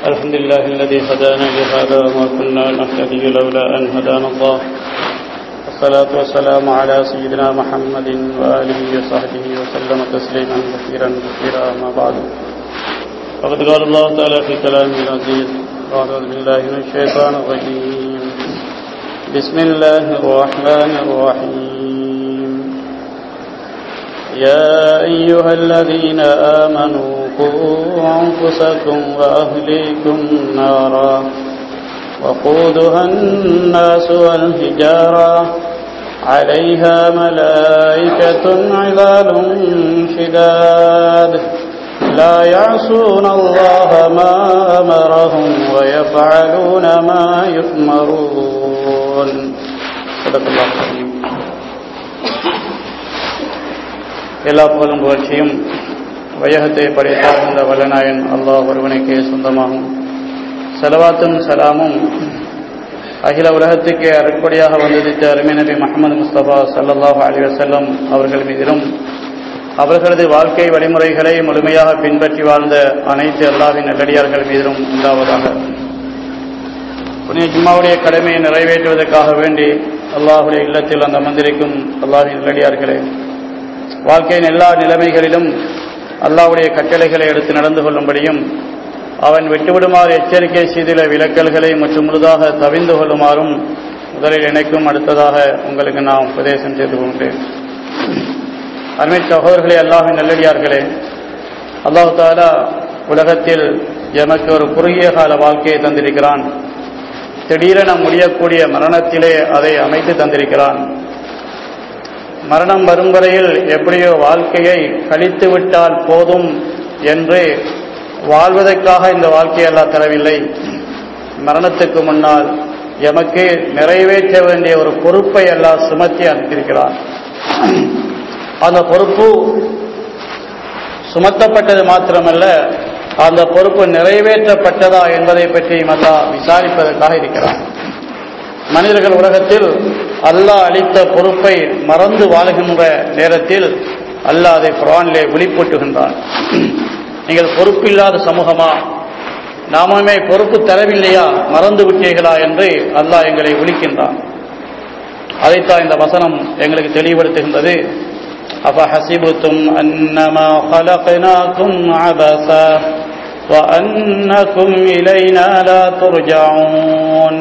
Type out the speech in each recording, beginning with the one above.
الحمد لله الذي هدانا لهذا وما كنا نهتدي لولا أن هدانا الله والصلاة والسلام على سيدنا محمد وآله وصحبه وسلم تسليما كثيرا كثيرا ما بعد فقد قال الله تعالى في كلامه العزيز أعوذ بالله من الشيطان الرجيم بسم الله الرحمن الرحيم يا أيها الذين آمنوا قوا أنفسكم وأهليكم نارا وقودها الناس والحجارة عليها ملائكة عظال شداد لا يعصون الله ما أمرهم ويفعلون ما يؤمرون صدق الله العظيم எல்லா புகழும் புகழ்ச்சியும் வையகத்தை படைத்தார் இந்த வல்லநாயன் அல்லாஹ் ஒருவனுக்கே சொந்தமாகும் செலவாத்தும் சலாமும் அகில உலகத்துக்கே அருட்படியாக வந்ததித்த அருமை நபி முகமது முஸ்தபா சல்லல்லாஹு அலி வசல்லம் அவர்கள் மீதிலும் அவர்களது வாழ்க்கை வழிமுறைகளை முழுமையாக பின்பற்றி வாழ்ந்த அனைத்து அல்லாவின் நல்லடியார்கள் மீதிலும் உண்டாவதாக புனித ஜும்மாவுடைய கடமையை நிறைவேற்றுவதற்காக வேண்டி அல்லாஹுடைய இல்லத்தில் அந்த மந்திரிக்கும் அல்லாவின் நல்லடியார்களே வாழ்க்கையின் எல்லா நிலைமைகளிலும் அல்லாவுடைய கட்டளைகளை எடுத்து நடந்து கொள்ளும்படியும் அவன் விட்டுவிடுமாறு எச்சரிக்கை செய்துள்ள விலக்கல்களை மற்றும் முழுதாக தவிந்து கொள்ளுமாறும் முதலில் இணைக்கும் அடுத்ததாக உங்களுக்கு நான் உபதேசம் செய்து கொண்டேன் அருமை சகோதரர்களே அல்லாஹின் நல்லடியார்களே அல்லாஹு தாலா உலகத்தில் எமக்கு ஒரு குறுகிய கால வாழ்க்கையை தந்திருக்கிறான் திடீரென முடியக்கூடிய மரணத்திலே அதை அமைத்து தந்திருக்கிறான் மரணம் வரும் வரையில் எப்படியோ வாழ்க்கையை கழித்து விட்டால் போதும் என்று வாழ்வதற்காக இந்த வாழ்க்கையை எல்லாம் தரவில்லை மரணத்துக்கு முன்னால் எமக்கு நிறைவேற்ற வேண்டிய ஒரு பொறுப்பை எல்லாம் சுமத்தி அனுப்பியிருக்கிறார் அந்த பொறுப்பு சுமத்தப்பட்டது மாத்திரமல்ல அந்த பொறுப்பு நிறைவேற்றப்பட்டதா என்பதை பற்றி அல்லா விசாரிப்பதற்காக இருக்கிறார் மனிதர்கள் உலகத்தில் அல்லாஹ் அளித்த பொறுப்பை மறந்து வாழுகின்ற நேரத்தில் அல்லாஹ் அதை குரானிலே விழிப்பூட்டுகின்றான் நீங்கள் பொறுப்பில்லாத சமூகமா நாமுமே பொறுப்பு தரவில்லையா மறந்து விட்டீர்களா என்று அல்லாஹ் எங்களை விழிக்கின்றான் அதைத்தான் இந்த வசனம் எங்களுக்கு தெளிவுபடுத்துகின்றது அப்ப ஹசிபுத்தும் அன்னமா خلقناكم عبثا وأنكم إلينا لا ترجعون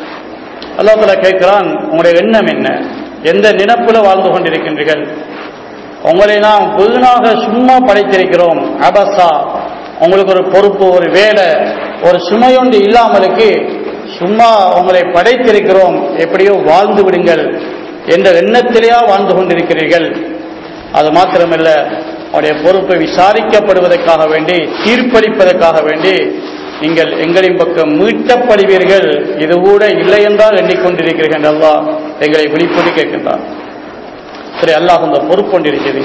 அல்லாஹ் கேட்கிறான் உங்களுடைய எண்ணம் என்ன எந்த நினப்புல வாழ்ந்து கொண்டிருக்கின்றீர்கள் உங்களை நாம் வீணாக சும்மா படைத்திருக்கிறோம் அபசா உங்களுக்கு ஒரு பொறுப்பு ஒரு வேலை ஒரு சுமையொன்று இல்லாமலுக்கு சும்மா உங்களை படைத்திருக்கிறோம் எப்படியோ வாழ்ந்து விடுங்கள் என்ற எண்ணத்திலேயா வாழ்ந்து கொண்டிருக்கிறீர்கள் அது மாத்திரமல்ல அவருடைய பொறுப்பை விசாரிக்கப்படுவதற்காக வேண்டி தீர்ப்பளிப்பதற்காக வேண்டி நீங்கள் எங்களின் பக்கம் மீட்டப்படுவீர்கள் இது கூட இல்லை என்றால் எண்ணிக்கொண்டிருக்கிறீர்கள் அல்லா எங்களை விழிப்பொண்டு கேட்கின்றார் சரி அல்லாஹ் அந்த பொறுப்பு கொண்டிருக்கிறது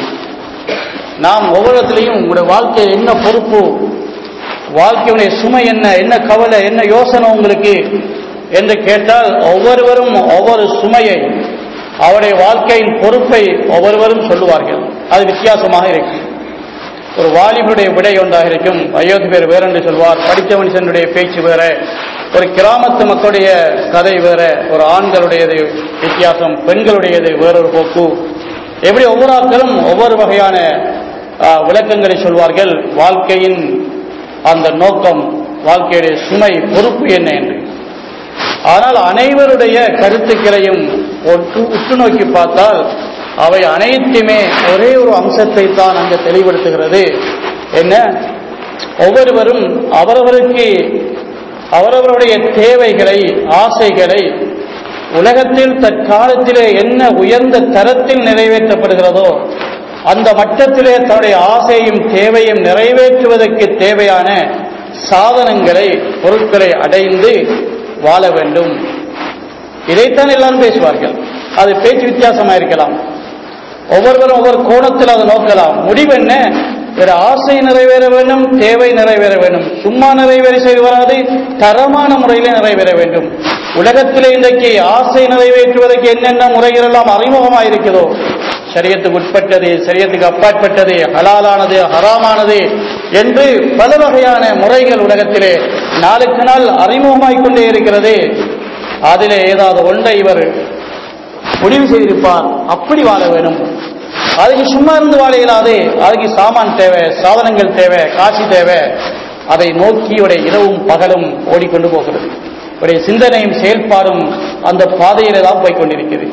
நாம் ஒவ்வொருத்திலையும் உங்களுடைய வாழ்க்கையில் என்ன பொறுப்பு வாழ்க்கையுடைய சுமை என்ன என்ன கவலை என்ன யோசனை உங்களுக்கு என்று கேட்டால் ஒவ்வொருவரும் ஒவ்வொரு சுமையை அவருடைய வாழ்க்கையின் பொறுப்பை ஒவ்வொருவரும் சொல்லுவார்கள் அது வித்தியாசமாக இருக்கு ஒரு வாலிபனுடைய விடை ஒன்றாக இருக்கும் அயோத்தி பேர் வேறென்று சொல்வார் படித்த மனுஷனுடைய பேச்சு வேற ஒரு கிராமத்து மக்களுடைய கதை வேற ஒரு ஆண்களுடையது வித்தியாசம் பெண்களுடையது வேறொரு போக்கு எப்படி ஒவ்வொரு ஆட்களும் ஒவ்வொரு வகையான விளக்கங்களை சொல்வார்கள் வாழ்க்கையின் அந்த நோக்கம் வாழ்க்கையுடைய சுமை பொறுப்பு என்ன என்று ஆனால் அனைவருடைய கருத்துக்களையும் உற்று நோக்கி பார்த்தால் அவை அனைத்துமே ஒரே ஒரு அம்சத்தை தான் அங்கு தெளிவுபடுத்துகிறது என்ன ஒவ்வொருவரும் அவரவருக்கு அவரவருடைய தேவைகளை ஆசைகளை உலகத்தில் தற்காலத்திலே என்ன உயர்ந்த தரத்தில் நிறைவேற்றப்படுகிறதோ அந்த மட்டத்திலே தன்னுடைய ஆசையும் தேவையும் நிறைவேற்றுவதற்கு தேவையான சாதனங்களை பொருட்களை அடைந்து வாழ வேண்டும் இதைத்தான் எல்லாரும் பேசுவார்கள் அது பேச்சு வித்தியாசமாக இருக்கலாம் ஒவ்வொருவரும் ஒவ்வொரு கோணத்தில் அதை நோக்கலாம் முடிவு என்ன வேற ஆசை நிறைவேற வேண்டும் தேவை நிறைவேற வேண்டும் சும்மா நிறைவேற செய்து வராது தரமான முறையிலே நிறைவேற வேண்டும் உலகத்திலே இன்றைக்கு ஆசை நிறைவேற்றுவதற்கு என்னென்ன முறைகள் எல்லாம் அறிமுகமாக இருக்கிறதோ சரியத்துக்கு உட்பட்டது சரியத்துக்கு அப்பாற்பட்டது ஹலாலானது ஹராமானது என்று பல வகையான முறைகள் உலகத்திலே நாளுக்கு நாள் அறிமுகமாய் கொண்டே இருக்கிறது அதிலே ஏதாவது ஒன்றை இவர் முடிவு செய்திருப்பார் அப்படி வாழ வேணும் அதுக்கு சும்மா இருந்து வாழ இயலாது அதுக்கு சாமான் தேவை சாதனங்கள் தேவை காட்சி தேவை அதை நோக்கி உடைய இரவும் பகலும் ஓடிக்கொண்டு போகிறது உடைய சிந்தனையும் செயல்பாடும் அந்த பாதையில தான் போய் கொண்டிருக்கிறது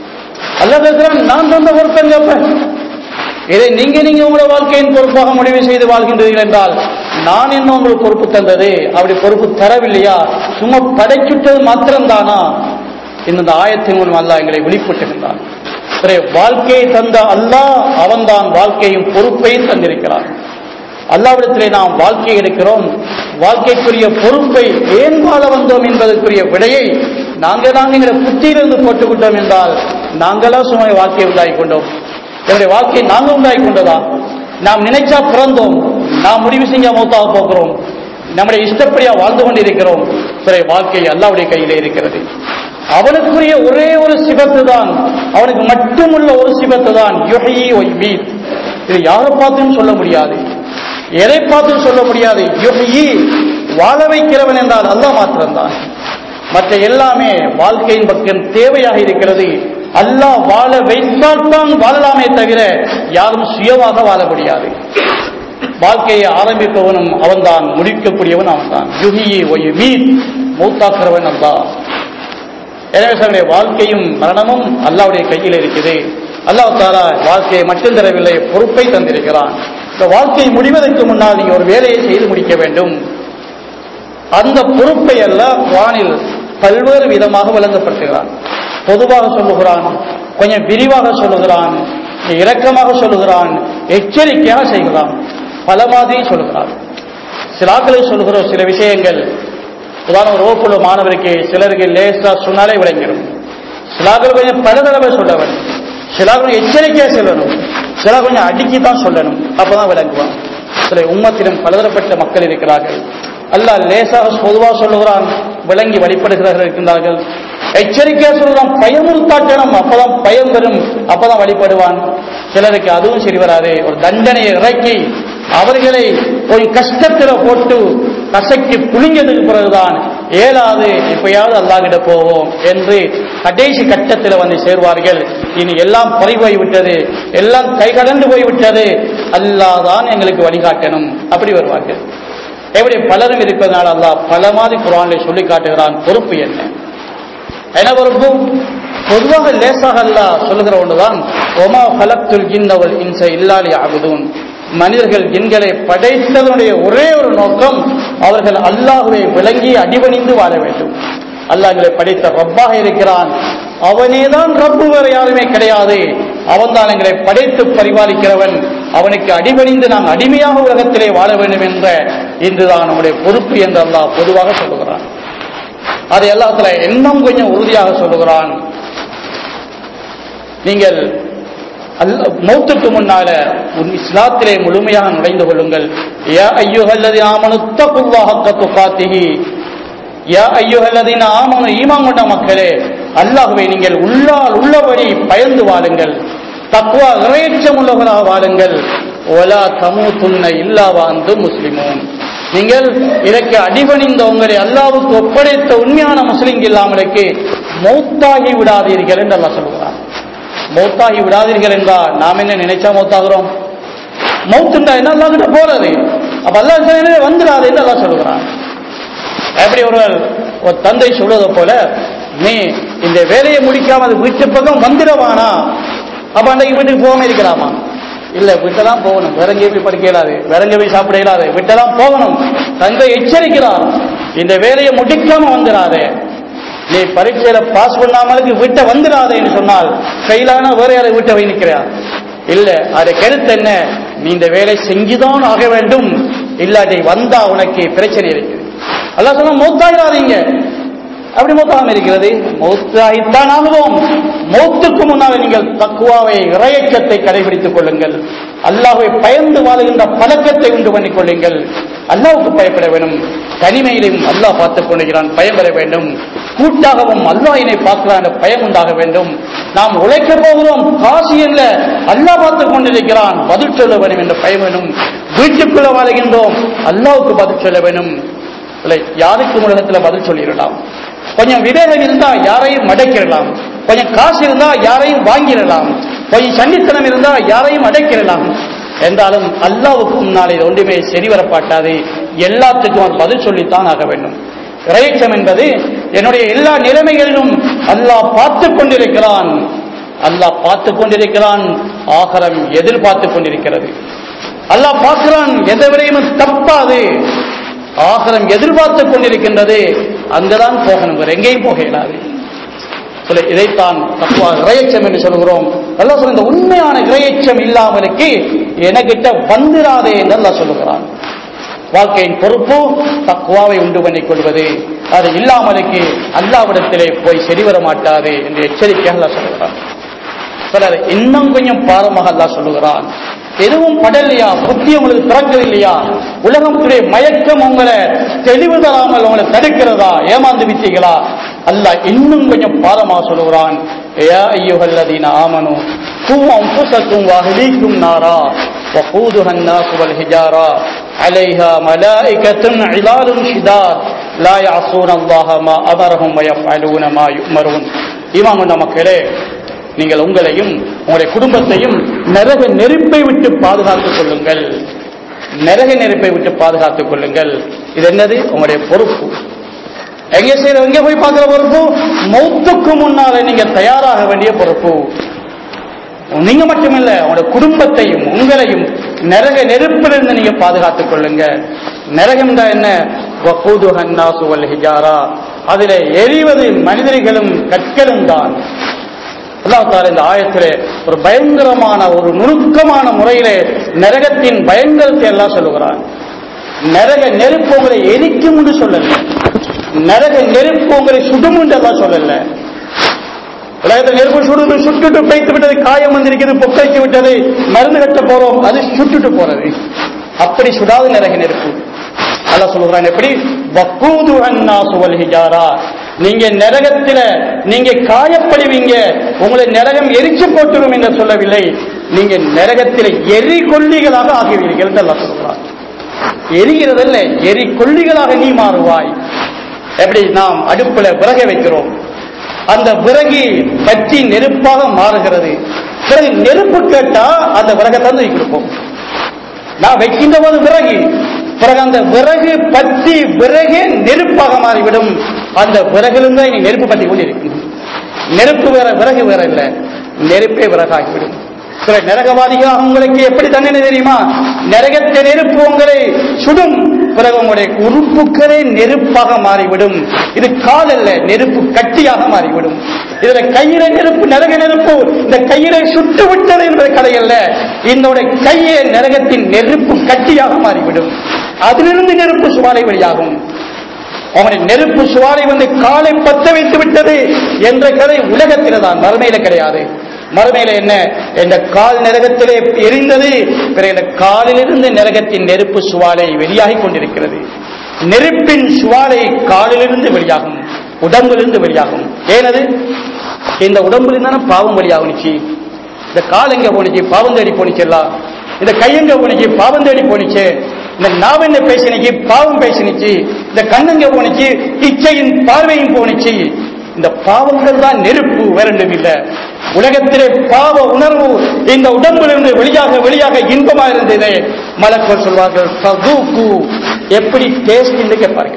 அல்லது நான் தந்த பொருத்தம் கேட்பேன் இதை நீங்க நீங்க உங்களோட வாழ்க்கையின் பொறுப்பாக முடிவு செய்து வாழ்கின்றீர்கள் என்றால் நான் என்ன உங்களுக்கு பொறுப்பு தந்தது அப்படி பொறுப்பு தரவில்லையா சும்மா படைச்சுட்டது மாத்திரம்தானா இந்த ஆயத்தின் மூலம் அல்லாஹ் எங்களை வெளிப்பட்டுகின்றான் சரி, வாழ்க்கையை தந்த அல்லாஹ் அவன்தான் வாழ்க்கையும் பொறுப்பையும் தந்திருக்கிறான் அல்லாவிடத்திலே நாம் வாழ்க்கை எடுக்கிறோம் வாழ்க்கைக்குரிய பொறுப்பை ஏன் வாழ வந்தோம் என்பதற்குரிய விடையை நாங்கள் தான் எங்களை புத்தியிலிருந்து போட்டுவிட்டோம் என்றால் நாங்களா சும்மா வாழ்க்கையை உண்டாகி கொண்டோம் என்னுடைய வாழ்க்கையை நாங்கள் உண்டாகி கொண்டதா நாம் நினைச்சா பிறந்தோம் நாம் முடிவு செஞ்சா மௌத்தாக போகிறோம் நம்முடைய இஷ்டப்படியா வாழ்ந்து கொண்டிருக்கிறோம் சரி வாழ்க்கை அல்லாவுடைய கையிலே இருக்கிறது அவனுக்குரிய ஒரே ஒரு சிபத்து தான் அவனுக்கு மட்டுமுள்ள ஒரு சிபத்து தான் யுஹி ஒய் மீத் இது யாரை பார்த்தும் சொல்ல முடியாது எதை பார்த்தும் சொல்ல முடியாது யுஹி வாழ வைக்கிறவன் என்றால் அல்லாஹ் மாத்திரம்தான் மற்ற எல்லாமே வாழ்க்கையின் பக்கம் தேவையாக இருக்கிறது அல்லாஹ் வாழ வைத்தால் தான் வாழலாமே தவிர யாரும் சுயமாக வாழ முடியாது வாழ்க்கையை ஆரம்பிப்பவனும் அவன்தான் முடிக்கக்கூடியவன் அவன்தான் யுகியை ஒய் மீட் மூத்தாக்குறவன் அல்லா எனவே சாருடைய வாழ்க்கையும் மரணமும் அல்லாவுடைய கையில் இருக்குது அல்லாஹ் தாரா வாழ்க்கையை மட்டும் தரவில்லை பொறுப்பை தந்திருக்கிறான் இந்த வாழ்க்கை முடிவதற்கு முன்னால் நீங்க ஒரு வேலையை செய்து முடிக்க வேண்டும் அந்த பொறுப்பை அல்ல வானில் பல்வேறு விதமாக விளங்கப்படுத்துகிறான் பொதுவாக சொல்லுகிறான் கொஞ்சம் விரிவாக சொல்லுகிறான் இரக்கமாக சொல்லுகிறான் எச்சரிக்கையாக செய்கிறான் பல மாதிரி சொல்லுகிறான் சிலாக்களை சொல்லுகிற சில விஷயங்கள் உதாரணம் ஒரு வகுப்புள்ள மாணவருக்கு சிலருக்கு லேசா சொன்னாலே விளங்கிடும் சிலாக்கள் கொஞ்சம் பல தடவை சொல்லவன் சிலா கொஞ்சம் எச்சரிக்கையா சொல்லணும் சிலா கொஞ்சம் அடிக்கி தான் சொல்லணும் அப்பதான் விளங்குவான் சில உம்மத்திலும் பலதரப்பட்ட மக்கள் இருக்கிறார்கள் அல்லாஹ் லேசாக பொதுவாக சொல்லுகிறான் விளங்கி வழிபடுகிறார்கள் இருக்கின்றார்கள் எச்சரிக்கையா சொல்லுறான் பயமுறுத்தாட்டணும் அப்பதான் பயம் வரும் அப்பதான் வழிபடுவான் சிலருக்கு அதுவும் சரி வராது ஒரு தண்டனையை இறக்கி அவர்களை ஒரு கஷ்டத்துல போட்டு கசக்கி புளிஞ்சதுக்கு பிறகுதான் ஏழாவது இப்பயாவது அல்லாஹ்கிட்ட போவோம் என்று கடைசி கட்டத்தில் வந்து சேர்வார்கள் இனி எல்லாம் பறிபோய் விட்டது எல்லாம் கை கடந்து போய்விட்டது அல்லாஹ் தான் எங்களுக்கு வழிகாட்டணும் அப்படி வருவார்கள் எப்படி பலரும் இருப்பதனால் அல்லாஹ் பல மாதிரி குரானை சொல்லி காட்டுகிறான் பொறுப்பு என்ன என்ன பொறுப்பு பொதுவாக லேசாக அல்லாஹ் சொல்லுகிற ஒன்றுதான் ஒமா ஃபலக்துல் ஜின்னவல் இன்ச இல்லாலி ஆகுதும் மனிதர்கள் ஜின்களை படைத்ததனுடைய ஒரே ஒரு நோக்கம் அவர்கள் அல்லாஹுவை விளங்கி அடிபணிந்து வாழ வேண்டும் அல்லாஹ்களை படைத்த ரப்பாக இருக்கிறான் அவனேதான் ரப்பு வேறு யாருமே கிடையாது அவன்தான் எங்களை படைத்து பரிபாலிக்கிறவன் அவனுக்கு அடிபணிந்து நாம் அடிமையாக உலகத்திலே வாழ வேண்டும் என்ற இன்றுதான் நம்முடைய பொறுப்பு என்று அல்லாஹ் பொதுவாக சொல்லுகிறான் அதை எல்லாத்துல இன்னும் கொஞ்சம் உறுதியாக சொல்லுகிறான் நீங்கள் அல்ல மௌத்துக்கு முன்னால உன் இஸ்லாத்திலே முழுமையாக நுழைந்து கொள்ளுங்கள் யா ஐயுகல்லதி ஆமனுத்தகுல்லாஹ துகாத்திஹி யா ஐயுகல்லதின் ஆமனு ஈமான் கொண்ட மக்களே அல்லாஹ்வை நீங்கள் உள்ளால் உள்ளபடி பயந்து வாழுங்கள் தக்குவா இறையச்சம் உள்ளவர்களாக வாழுங்கள் ஒலா தமூத்துன்ன இல்லா வாழ்ந்து முஸ்லிமோன் நீங்கள் இதற்கு அடிபணிந்த உங்களை அல்லாவுக்கு ஒப்படைத்த உண்மையான முஸ்லிம் இல்லாமலுக்கு மௌத்தாகி விடாதீர்கள் என்று அல்லாஹ் சொல்கிறார் மௌத்தாகி விடாதீர்கள் என்றால் நாம் என்ன நினைச்சா மௌத்தாகிறோம் மௌத்துண்டா என்ன அல்லா கிட்ட போறது அப்ப அல்லா வந்துடாது என்று அல்லா சொல்லுகிறான் எப்படி ஒருவர் ஒரு தந்தை சொல்வதை போல நீ இந்த வேலையை முடிக்காம அது வீட்டு பக்கம் வந்துடவானா அப்ப அன்றைக்கு வீட்டுக்கு போகாம இருக்கலாமா இல்ல விட்டதான் போகணும் வேற எங்கேயும் போய் படிக்க இயலாது வேற எங்கேயும் போய் சாப்பிட இயலாது விட்டதான் போகணும் தந்தை எச்சரிக்கிறார் இந்த வேலையை முடிக்காம வந்துடாதே நீ பரீட்சையில பாஸ் பண்ணாமலுக்கு வீட்டை வந்துடாதேன்னு சொன்னால் கையிலான வேற யாரை வீட்டை வை நிற்கிறார் இல்ல அதை கருத்து என்ன நீ இந்த வேலை செஞ்சுதான் ஆக வேண்டும் இல்லாட்டி வந்தா உனக்கு பிரச்சனை இருக்குது அல்லாஹ் சொன்னா மூத்தாயிராதீங்க அப்படி மௌத்தாகம் இருக்கிறது மௌத்தாகித்தான் ஆகுவோம் மௌத்துக்கு முன்னால் நீங்கள் தக்குவாவை இறையச்சத்தை கடைபிடித்துக் கொள்ளுங்கள் அல்லாஹ்வை பயந்து வாழுகின்ற பழக்கத்தை உண்டு பண்ணிக் கொள்ளுங்கள் அல்லாஹ்வுக்கு பயப்பட வேண்டும் தனிமையிலும் அல்லாஹ் பார்த்துக் கொண்டிருக்கிறான் பயம் பெற வேண்டும் கூட்டாகவும் அல்லாஹினை பார்க்கிறான் என்ற பயம் உண்டாக வேண்டும் நாம் உழைக்க போகிறோம் காசு அல்ல அல்லாஹ் பார்த்துக் கொண்டிருக்கிறான் பதில் சொல்ல வேண்டும் என்ற பயம் வேணும் வீட்டுக்குள்ள வாழ்கின்றோம் அல்லாஹ்வுக்கு பதில் சொல்ல வேண்டும் இல்லை யாருக்கும் உலகத்துல பதில் சொல்லிடலாம் கொஞ்சம் விவேகம் இருந்தா யாரையும் மடக்கிடலாம் கொஞ்சம் காசு இருந்தா யாரையும் வாங்கிடலாம் கொஞ்சம் சன்னித்தனம் இருந்தா யாரையும் அடக்கிடலாம் என்றாலும் அல்லாவுக்கு முன்னாலே இது ஒன்றுமே சரி வரப்பாட்டாது எல்லாத்துக்கும் அவர் பதில் சொல்லித்தான் ஆக வேண்டும் இறைச்சம் என்பது என்னுடைய எல்லா நிலைமைகளிலும் அல்லாஹ் பார்த்து கொண்டிருக்கிறான் அல்லாஹ் பார்த்து கொண்டிருக்கிறான் ஆகரம் எதிர்பார்த்து கொண்டிருக்கிறது அல்லாஹ் பார்க்கிறான் எதவரையும் தப்பாது ஆகரம் எதிர்பார்த்து கொண்டிருக்கின்றது அங்கதான் போகணும் வேற எங்கேயும் போக இயலாது சில இதைத்தான் தக்குவா இறையச்சம் என்று சொல்கிறோம் நல்லா சொல்ல இந்த உண்மையான இறையச்சம் இல்லாமலுக்கு எனக்கிட்ட வந்துராதே என்று அல்லாஹ் சொல்லுகிறான் வாழ்க்கையின் பொறுப்பு தக்குவாவை உண்டு பண்ணிக் கொள்வது அது இல்லாமலுக்கு அல்லாவிடத்திலே போய் சரிவர மாட்டாது என்று எச்சரிக்கை அல்லாஹ் சொல்லுகிறான் சிலர் இன்னும் கொஞ்சம் பாரமாக அல்லாஹ் சொல்லுகிறான் எதுவும் படலையா புத்தி உங்களுக்கு திறக்கவில்லையா உலகத்துடைய மயக்கம் உங்களை தெளிவு தராமல் உங்களை தடுக்கிறதா ஏமாந்து விட்டீங்களா அல்லாஹ் இன்னும் கொஞ்சம் பாரமாக சொல்லுகிறான் யா ஐயுஹல்லதீன ஆமனு கூ அன்புசக்கும் வஹலீக்கும் நாரா وقودها الناس والحجارة عليها ملائكة عظال شداد لا يعصون الله ما أمرهم ويفعلون ما يؤمرون இமாம் நமக்களே நீங்கள் உங்களையும் உங்களுடைய குடும்பத்தையும் நரக நெருப்பை விட்டு பாதுகாத்துக் கொள்ளுங்கள் நரக நெருப்பை விட்டு பாதுகாத்துக் கொள்ளுங்கள் இது என்னது உங்களுடைய பொறுப்பு எங்க செய்யற எங்க போய் பார்க்கிற பொறுப்பு மௌத்துக்கு முன்னால நீங்க தயாராக வேண்டிய பொறுப்பு நீங்க மட்டுமில்ல உங்களுடைய குடும்பத்தையும் உங்களையும் நரக நெருப்பிலிருந்து நீங்க பாதுகாத்துக் கொள்ளுங்க நரகம் தான் என்ன வக்கூதுஹன் நாசு வல் ஹிஜாரா அதிலே எரிவது மனிதர்களும் கற்களும் தான் அல்லாஹ் தாலா இந்த ஆயத்திலே ஒரு பயங்கரமான ஒரு நுணுக்கமான முறையிலே நரகத்தின் பயங்கரத்தை எல்லாம் சொல்லுகிறான் நரக நெருப்பு உங்களை எரிக்கும் என்று சொல்லல நரக நெருப்பு உங்களை சுடும் என்று எல்லாம் சொல்லல உலகத்தில் நெருப்பு சுடு சுட்டுட்டு பைத்து விட்டது காயம் வந்திருக்கிறது பொக்கைக்கு விட்டது மருந்து கட்ட போறோம் அது சுட்டுட்டு போறது அப்படி சுடாது நரக நெருப்பு அல்ல சொல்லுகிறான் எப்படி வக்கூது அண்ணா சுவல் ஹிஜாரா நீங்க நரகத்தில நீங்க காயப்படுவீங்க உங்களை நரகம் எரிச்சு போட்டுரும் என்று சொல்லவில்லை நீங்க நரகத்தில எரி கொல்லிகளாக ஆகுவீர்கள் என்று அல்லாஹ் சொல்கிறான் எரிகிறதல்ல எரி கொல்லிகளாக நீ மாறுவாய் எப்படி நாம் அடுப்புல விறகை வைக்கிறோம் அந்த விறகு பற்றி நெருப்பாக மாறுகிறது பிறகு நெருப்பு கேட்டா அந்த விறகை தந்து கொடுப்போம் நான் வைக்கின்ற போது விறகு பிறகு அந்த விறகு பற்றி விறகு நெருப்பாக மாறிவிடும் அந்த விறகிலும் தான் இனி நெருப்பு பற்றி கொண்டிருக்கும் நெருப்பு வேற விறகு வேற இல்லை நெருப்பே விறகாகிவிடும் சில நரகவாதிகளாக உங்களுக்கு எப்படி தண்டனை தெரியுமா நரகத்தை நெருப்பு உங்களை சுடும் பிறகு உங்களுடைய உறுப்புகளே நெருப்பாக மாறிவிடும் இது கால் அல்ல நெருப்பு கட்டியாக மாறிவிடும் இதுல கையில நெருப்பு நரக நெருப்பு இந்த கையில சுட்டு விட்டது என்பது கதை அல்ல என்னுடைய கையே நரகத்தின் நெருப்பு கட்டியாக மாறிவிடும் அதிலிருந்து நெருப்பு சுவாலை வழியாகும் அவனை நெருப்பு சுவாலை வந்து காலை பத்த வைத்து விட்டது என்ற கதை உலகத்தில தான் மறுமையில கிடையாது மறுமையில என்ன என்ற கால் நரகத்திலே எரிந்தது பிறகு இந்த காலிலிருந்து நரகத்தின் நெருப்பு சுவாலை வெளியாகி கொண்டிருக்கிறது நெருப்பின் சுவாலை காலிலிருந்து வெளியாகும் உடம்பிலிருந்து வெளியாகும் ஏனது இந்த உடம்புல தானே பாவம் வெளியாகுனுச்சு இந்த கால் எங்க போனுச்சு பாவம் தேடி போனிச்செல்லாம் இந்த கை எங்க போனிச்சு பாவம் தேடி போனிச்சு இந்த நாவென்ன பேசினிச்சு பாவம் பேசினுச்சு இந்த கண்ணெங்க போனிச்சு இச்சையின் பார்வையும் போனிச்சு இந்த பாவங்கள் தான் நெருப்பு வேறொன்றும் இல்ல உலகத்திலே பாவ உணர்வு இந்த உடம்பிலிருந்து வெளியாக வெளியாக இன்பமா இருந்தது மலக்கள் சொல்வார்கள் "ஃபதூக்கு." எப்படி டேஸ்ட் என்று கேட்பார்கள்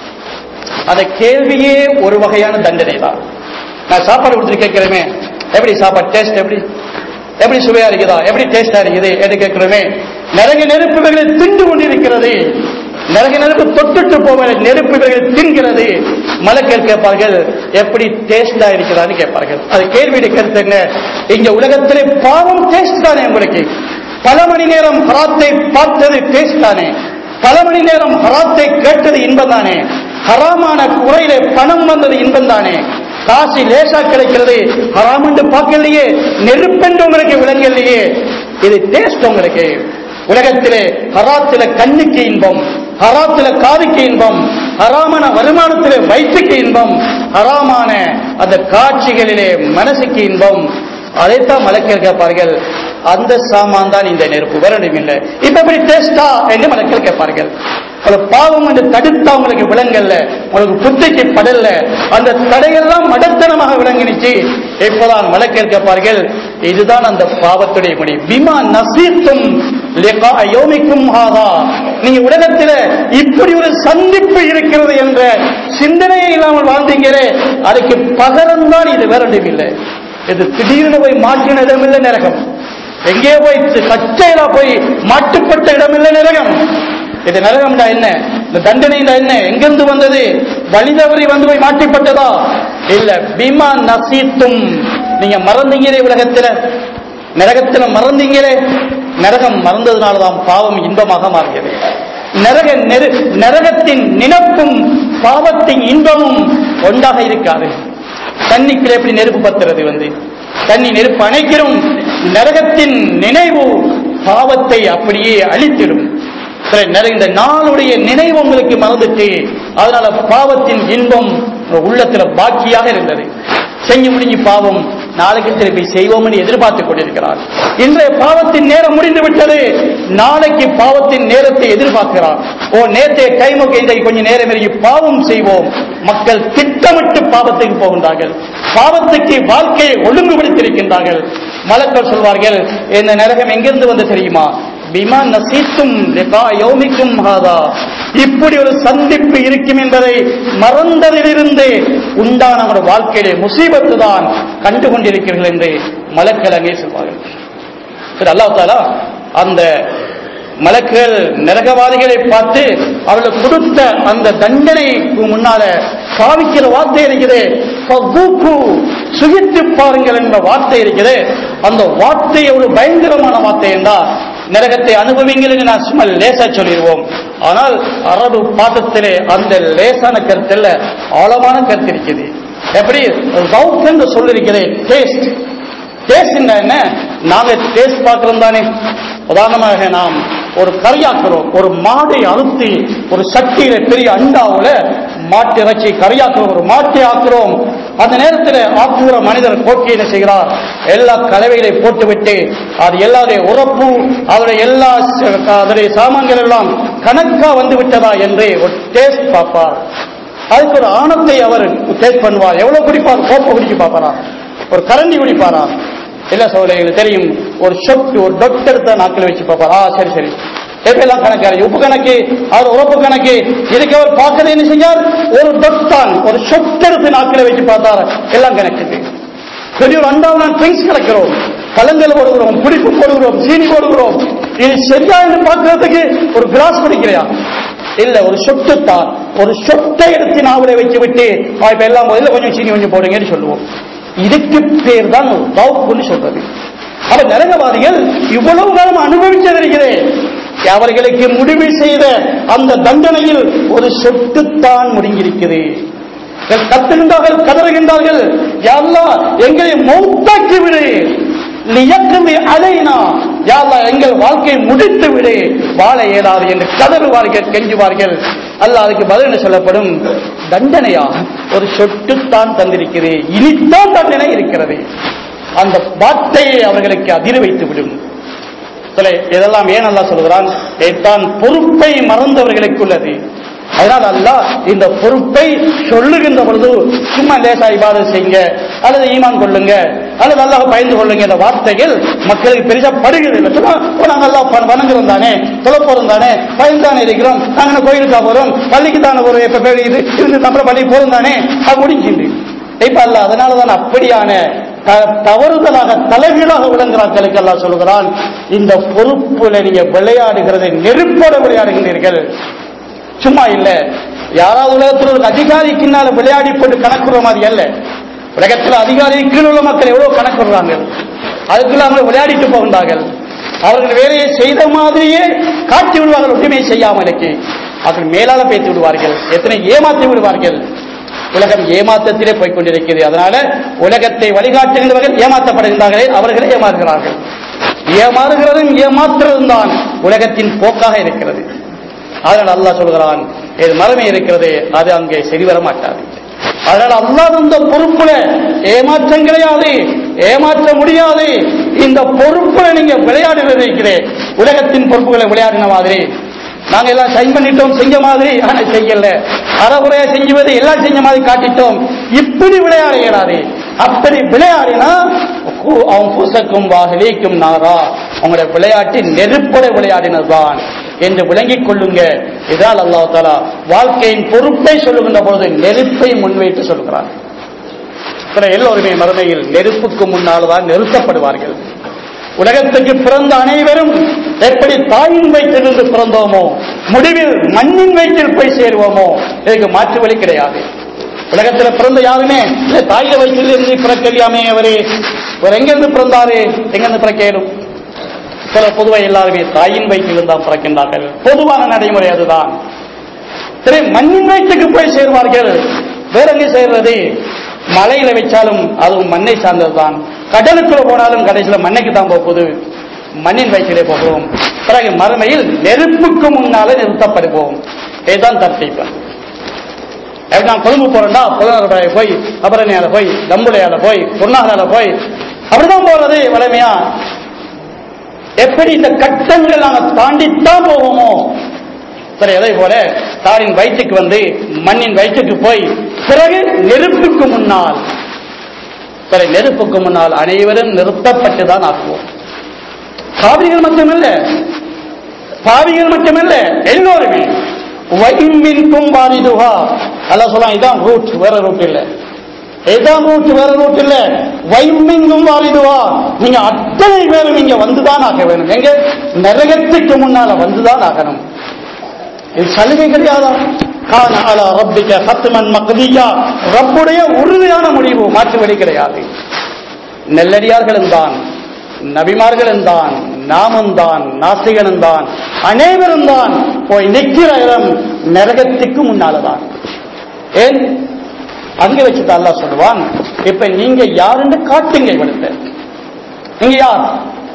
அந்த கேள்வியே ஒரு வகையான தண்டனை தான் நான் சாப்பாடு கொடுத்துட்டு கேட்கிறேமே எப்படி சாப்பாடு டேஸ்ட் எப்படி எப்படி சுவையா இருக்குதா எப்படி டேஸ்டா இருக்குது என்று கேட்கிறோமே நரக நெருப்பு இவர்களை தின்று கொண்டிருக்கிறது நரக நெருப்பு தொட்டுட்டு போவ நெருப்பு இவர்களை தின்கிறது மலக்கர் கேட்பார்கள் எப்படி டேஸ்டா இருக்கிறான்னு கேட்பார்கள் அது கேள்வியுடைய கருத்து என்ன இங்க உலகத்திலே பாவம் டேஸ்ட் தானே உங்களுக்கு பல மணி நேரம் ஹராத்தை பார்த்தது டேஸ்ட் தானே பல மணி நேரம் ஹராத்தை கேட்டது இன்பம் தானே ஹராமான குறையிலே பணம் வந்தது இன்பம் தானே காசு லேசா கிடைக்கிறது ஹராம் என்று பார்க்கலையே நெருப்பென்று உங்களுக்கு விளங்கலையே இது டேஸ்ட் உங்களுக்கு உலகத்திலே ஹராத்தில கண்ணுக்கு இன்பம் ஹராத்தில காதுக்கு இன்பம் ஹராமான வருமானத்திலே வயிற்றுக்கு இன்பம் ஹராமான அந்த காட்சிகளிலே மனசுக்கு இன்பம் அதைத்தான் மலக்கல் கேட்பார்கள் அந்த சாமான் தான் இந்த நெருப்பு வேற ஒன்றும் இல்லை இப்ப எப்படி டேஸ்டா என்று மலக்கல் கேட்பார்கள் பல பாவம் என்று தடுத்தா உங்களுக்கு விளங்கல்ல உங்களுக்கு புத்திக்கு படல அந்த தடையெல்லாம் மடத்தனமாக விளங்கினுச்சு இப்போதான் வழக்கேற்கப்பார்கள் இதுதான் அந்த பாவத்துடைய முடி பிமா நசீத்தும் யோமிக்கும் ஹாதா நீங்க உலகத்தில இப்படி ஒரு சந்திப்பு இருக்கிறது என்ற சிந்தனையே இல்லாமல் வாழ்ந்தீங்களே அதுக்கு பகரம் தான் இது வேற ஒன்றும் இல்லை இது திடீர்னு போய் மாற்றின இடமில்லை நரகம் எங்கே போய் கச்சையில போய் மாட்டுப்பட்ட இடமில்லை நரகம் இது நரகம்டா என்ன இந்த தண்டனைடா என்ன எங்கிருந்து வந்தது வழிதவறி வந்து போய் மாட்டிப்பட்டதா இல்ல பீமா நசீத்தும் நீங்க மறந்தீங்களே உலகத்துல நரகத்துல மறந்தீங்களே நரகம் மறந்ததுனாலதான் பாவம் இன்பமாக மாறியது நரக நெரு நரகத்தின் நினப்பும் பாவத்தின் இன்பமும் ஒன்றாக இருக்காது தண்ணிக்குள்ள எப்படி நெருப்பு பத்துறது வந்து தண்ணி நெருப்பு அணைக்கிறோம் நரகத்தின் நினைவு பாவத்தை அப்படியே அழித்திடும் சரி, நர- இந்த நாளுடைய நினைவு உங்களுக்கு மறந்துட்டு அதனால பாவத்தின் இன்பம் உங்க உள்ளத்துல பாக்கியாக இருந்தது செஞ்சு முடிஞ்சு பாவம் நாளைக்கு திருப்பி செய்வோம்னு எதிர்பார்த்துக் கொண்டிருக்கிறார் இன்றைய பாவத்தின் நேரம் முடிந்து விட்டது நாளைக்கு பாவத்தின் நேரத்தை எதிர்பார்க்கிறார் ஓ நேற்றைய டைமுக்கு இன்றைக்கு கொஞ்சம் நேரம் இருக்கு பாவம் செய்வோம் மக்கள் திட்டமிட்டு பாவத்துக்கு போகின்றார்கள் பாவத்துக்கு வாழ்க்கையை ஒழுங்குபடுத்தியிருக்கின்றார்கள் மலக்கள் சொல்வார்கள் இந்த நரகம் எங்கிருந்து வந்து தெரியுமா பிமா நசீத்தும் லிகா யௌமிக்கும் ஹாதா இப்படி ஒரு சந்திப்பு இருக்கும் என்பதை மறந்ததிலிருந்து உண்டான ஒரு வாழ்க்கையிலே முசீபத்து தான் கண்டு கொண்டிருக்கிறீர்கள் என்று மலக்கள் அங்கே சொல்வார்கள் சரி அல்லாஹ் தாலா அந்த மலக்குகள் நரகவாதிகளை பார்த்து அவர்களுக்கு கொடுத்த அந்த தண்டனைக்கு முன்னால சாவிக்கிற வார்த்தை இருக்குது ஃபதூக்கு, சுகித்து பாருங்கள் என்ற வார்த்தை இருக்குது அந்த வார்த்தை ஒரு பயங்கரமான வார்த்தை என்றா நரகத்தை அனுபவிங்கள் என்று நான் சும்மா லேசா சொல்லிடுவோம் ஆனால் அரபு பாட்டத்திலே அந்த லேசான கருத்தில் ஆழமான கருத்து இருக்குது எப்படி ரவுக் என்று சொல்லிருக்கிறேன் டேஸ்ட் டேஸ்ட் என்ன நாங்க டேஸ்ட் பார்க்கிறோம் தானே உதாரணமாக நாம் ஒரு கறியாக்குறோம் ஒரு மாடை அழுத்தி ஒரு சட்டியில பெரிய அண்டாவுல மாட்டு இறைச்சி கறியாக்குறோம் ஒரு மாட்டை ஆக்குறோம் அந்த நேரத்தில் ஆக்குகிற மனிதர் கோக்கி என்ன செய்கிறார் எல்லா கலவைகளை போட்டுவிட்டு அது எல்லாருடைய உறப்பு அதனுடைய எல்லா ச- அதனுடைய சாமான்கள் எல்லாம் கணக்கா வந்து விட்டதா என்று ஒரு டேஸ்ட் பார்ப்பார் அதுக்கு ஒரு ஆணத்தை அவர் டேஸ்ட் பண்ணுவார் எவ்வளவு குடிப்பார் கோப்பை குடிக்க பார்ப்பாரா ஒரு கரண்டி குடிப்பாரா இல்ல சோழர்களுக்கு தெரியும் ஒரு சொட்டு ஒரு டொட் எடுத்த நாக்கில் வச்சு பார்ப்பார் ஆ சரி சரி எப்பெல்லாம் கணக்கு உப்பு கணக்கு அவர் உறப்பு கணக்கு இதுக்கு அவர் பார்க்கறது என்ன செஞ்சார் ஒரு டொட் தான் ஒரு சொட்டு எடுத்து நாக்கில் வச்சு பார்த்தார் எல்லாம் கணக்குது பெரிய ஒரு அண்டாவை நான் ட்ரிங்க்ஸ் கலக்கிறோம் பழங்கள் போடுகிறோம் புளிப்பு போடுகிறோம் சீனி போடுகிறோம் இது சரியா என்று பார்க்கறதுக்கு ஒரு கிளாஸ் குடிக்கிறையா இல்ல ஒரு சொட்டு தான் ஒரு சொட்டை எடுத்து நாவலை வச்சு விட்டு "ஆ, இப்ப எல்லாம் முதல்ல கொஞ்சம் சீனி கொஞ்சம் போடுங்கன்னு சொல்லுவோம் இதுக்கு பேர் தான் தவுப்புன்னு சொல்றது அப்ப நரகவாதிகள் இவ்வளவு காலம் அனுபவிச்சதிருக்கிறேன் அவர்களுக்கு முடிவு செய்த அந்த தண்டனையில் ஒரு சொட்டுத்தான் முடிஞ்சிருக்கிறது கத்துகின்றார்கள் கதறுகின்றார்கள் யா அல்லாஹ் எங்களை மௌத்தாக்கி விடு லியக்குமி அலைனா யா அல்லாஹ் எங்கள் வாழ்க்கையை முடித்து விடு வாழ இயலாது என்று கதறுவார்கள் கெஞ்சுவார்கள் அல்லாஹ் அதுக்கு பதில் என்ன சொல்லப்படும் தண்டனையா ஒரு சொட்டுத்தான் தந்திருக்கிறது இனித்தான் தண்டனை இருக்கிறது அந்த வார்த்தையை அவர்களுக்கு அதிர வைத்து விடும் சில இதெல்லாம் ஏன் அல்லாஹ் சொல்கிறான் தான் பொறுப்பை மறந்தவர்களுக்கு உள்ளது அதனால் அல்லாஹ் இந்த பொறுப்பை சொல்லுகின்ற பொழுது சும்மா லேசா இபாதத் செய்யுங்க அல்லது ஈமான் கொள்ளுங்க அல்லது அல்லாஹ் பயந்து கொள்ளுங்க இந்த வார்த்தைகள் மக்களுக்கு பெரிசா படுகிறது இல்லை சும்மா ஓ, நாங்க அல்லாஹ் ப- வணங்குறோம் தானே தொலைப்போறோம் தானே பயந்தானே இருக்கிறோம் நாங்க என்ன கோயிலுக்கா போறோம் பள்ளிக்கு தானே போறோம் எப்ப பேர் இது இருந்து நம்மள பள்ளி போறோம் தானே அது முடிஞ்சுண்டு இப்ப அல்ல அதனாலதான் அப்படியான த- தவறுதலாக தலைகீழாக விளங்குறாக்களுக்கு எல்லாம் சொல்லுகிறான் இந்த பொறுப்புல நீங்க விளையாடுகிறதை நெருப்போட விளையாடுகிறீர்கள் சும்மா இல்ல யாராவது உலகத்தில் ஒரு அதிகாரிக்குனால விளையாடி போட்டு கணக்குற மாதிரி அல்ல உலகத்தில் அதிகாரி கீழ் உள்ள மக்கள் எவ்வளவு கணக்குறாங்க அதுக்குள்ள அவங்க விளையாடிட்டு போகின்றார்கள் அவர்கள் வேலையை செய்த மாதிரியே காட்டி விடுவார்கள் ஒன்றுமே செய்யாமலுக்கு அவர்கள் மேலால பேசி விடுவார்கள் எத்தனை ஏமாற்றி விடுவார்கள் உலகம் ஏமாற்றத்திலே போய்க் கொண்டிருக்கிறது அதனால உலகத்தை வழிகாட்டுகின்றவர்கள் ஏமாற்றப்படுகின்றார்களே அவர்களே ஏமாறுகிறார்கள் ஏமாறுகிறதும் ஏமாற்றுறதும் தான் உலகத்தின் போக்காக இருக்கிறது அதனால் அல்லாஹ் சொல்கிறான் இது மரமே இருக்கிறது அது அங்கே சரிவர மாட்டாது அதனால் அல்லாஹ் இந்த பொறுப்புல ஏமாற்றம் கிடையாது ஏமாற்ற முடியாது இந்த பொறுப்புல நீங்க விளையாடுகிறது இருக்கிறே உலகத்தின் பொறுப்புகளை விளையாடின மாதிரி நாங்க எல்லாம் சைன் பண்ணிட்டோம் செஞ்ச மாதிரி ஆனா செய்யல அறகுறையா செஞ்சுவது எல்லாம் செஞ்ச மாதிரி காட்டிட்டோம் இப்படி விளையாட இயலாது அப்படி விளையாடினா கு- அவன் பூசக்கும் வாகலிக்கும் நாரா உங்களுடைய விளையாட்டு நெருப்புட விளையாடினதுதான் என்று விளங்கிக் கொள்ளுங்க இதால் அல்லாஹ் தாலா வாழ்க்கையின் பொறுப்பை சொல்லுகின்ற பொழுது நெருப்பை முன்வைத்து சொல்கிறார் பிற எல்லோருமே மறுமையில் நெருப்புக்கு முன்னால் தான் நிறுத்தப்படுவார்கள் உலகத்துக்கு பிறந்த அனைவரும் எப்படி தாயின் வயிற்றிலிருந்து பிறந்தோமோ முடிவில் மண்ணின் வயிற்றில் போய் சேருவோமோ இதுக்கு மாற்று வழி கிடையாது உலகத்துல பிறந்த யாருமே இல்ல தாயின் வயிற்றிலிருந்து பிறக்கலையாமே அவரு அவர் எங்கிருந்து பிறந்தாரு எங்கிருந்து பிறக்க இயலும் சில பொதுவாக எல்லாருமே தாயின் வயிற்றிலிருந்து தான் பிறக்கின்றார்கள் பொதுவான நடைமுறை அதுதான் சரி மண்ணின் வயிற்றுக்கு போய் சேர்வார்கள் வேற எங்க சேர்றது மலையில வச்சாலும் அதுவும் மண்ணை சார்ந்ததுதான் கடலுக்குள்ள போனாலும் கடைசியில மண்ணைக்கு தான் போகுது மண்ணின் வயிற்றிலே போகிறோம் பிறகு மறுமையில் நெருப்புக்கு முன்னாலே நிறுத்தப்படுவோம் இதுதான் தர்த்தீபம் எப்படி நான் கொழும்பு போறேன்னா புலனருடைய போய் அபரணியால போய் தம்புடையால போய் பொன்னாலால போய் அப்படிதான் போறது வளமையா எப்படி இந்த கட்டங்கள் நாங்க தாண்டித்தான் போவோமோ சரி அதே போல தாரின் வயிற்றுக்கு வந்து மண்ணின் வயிற்றுக்கு போய் பிறகு நெருப்புக்கு முன்னால் சரி நெருப்புக்கு முன்னால் அனைவரும் நிறுத்தப்பட்டுதான் ஆக்குவோம் பாவிகள் மட்டுமல்ல பாவிகள் மட்டுமல்ல எல்லோருமே வைமின்கும் வாரிதுகா அல்ல சொல்லலாம் இதான் ரூட் வேற ரூட் இல்ல இதான் ரூட் வேற ரூட் இல்ல வைமின்கும் வாரிதுவா நீங்க அத்தனை பேரும் இங்க வந்துதான் ஆக வேணும் எங்க நரகத்துக்கு முன்னால வந்துதான் ஆகணும் இது சலுகை கிடையாதா கான அலா ரப்பிக்க ஹத்மன் மக்தியா ரப்புடைய உறுதியான முடிவு மாற்று வழி கிடையாது நெல்லடியார்களும் தான் நபிமார்களும் தான் நாமும் தான் நாசிகனும் தான் அனைவரும் தான் போய் நிற்கிற இடம் நரகத்துக்கு முன்னாலதான் ஏன் அங்க வச்சுட்டு அல்லாஹ் சொல்லுவான் இப்ப நீங்க யாருன்னு காட்டுங்க இவனுக்கு நீங்க யார்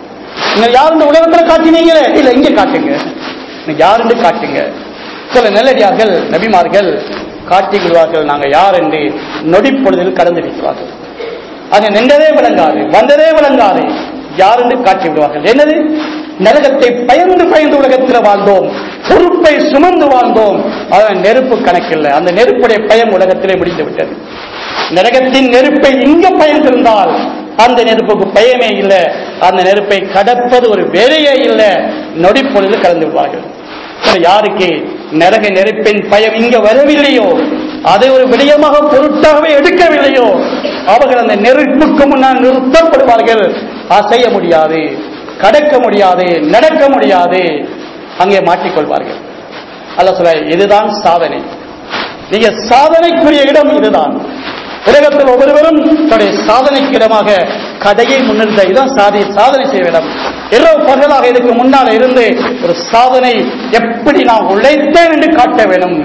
நீங்க யார் இந்த உலகத்துல காட்டினீங்களே இல்ல இங்க காட்டுங்க நீங்க யாருன்னு காட்டுங்க சில நல்லடியார்கள் நபிமார்கள் காட்டிக் கொள்வார்கள் நாங்க யார் என்று நொடிப்பொழுதில் கடந்து வைக்கிறார்கள் அது நின்றதே விளங்காது வந்ததே விளங்காது யார் என்று காட்டி விடுவார்கள் என்னது நரகத்தை பயந்து பயந்து உலகத்தில் வாழ்ந்தோம் பொறுப்பை சுமந்து வாழ்ந்தோம் அதான் நெருப்பு கணக்கில்லை அந்த நெருப்புடைய பயம் உலகத்திலே முடிந்து விட்டது நரகத்தின் நெருப்பை இங்க பயந்திருந்தால் அந்த நெருப்புக்கு பயமே இல்லை அந்த நெருப்பை கடப்பது ஒரு வேலையே இல்லை நொடிப்பொழுது கலந்து விடுவார்கள் சரி, யாருக்கு நரக நெருப்பின் பயம் இங்க வரவில்லையோ அதை ஒரு விடயமாக பொருட்டாகவே எடுக்கவில்லையோ அவர்கள் அந்த நெருப்புக்கு முன்னால் நிறுத்தப்படுவார்கள் அசைய முடியாது கடக்க முடியாது நடக்க முடியாது அங்கே மாட்டிக்கொள்வார்கள் அல்ல சொல்ல இதுதான் சாதனை நீங்க சாதனைக்குரிய இடம் இதுதான் உலகத்தில் ஒவ்வொருவரும் தன்னுடைய சாதனைக்கு இடமாக கடையை முன்னிறுத்த இதுதான் சாதி சாதனை செய்ய இடம் இரவு பகலாக இதுக்கு முன்னால் இருந்து ஒரு சாதனை எப்படி நான் உழைத்தேன் என்று காட்ட வேணும்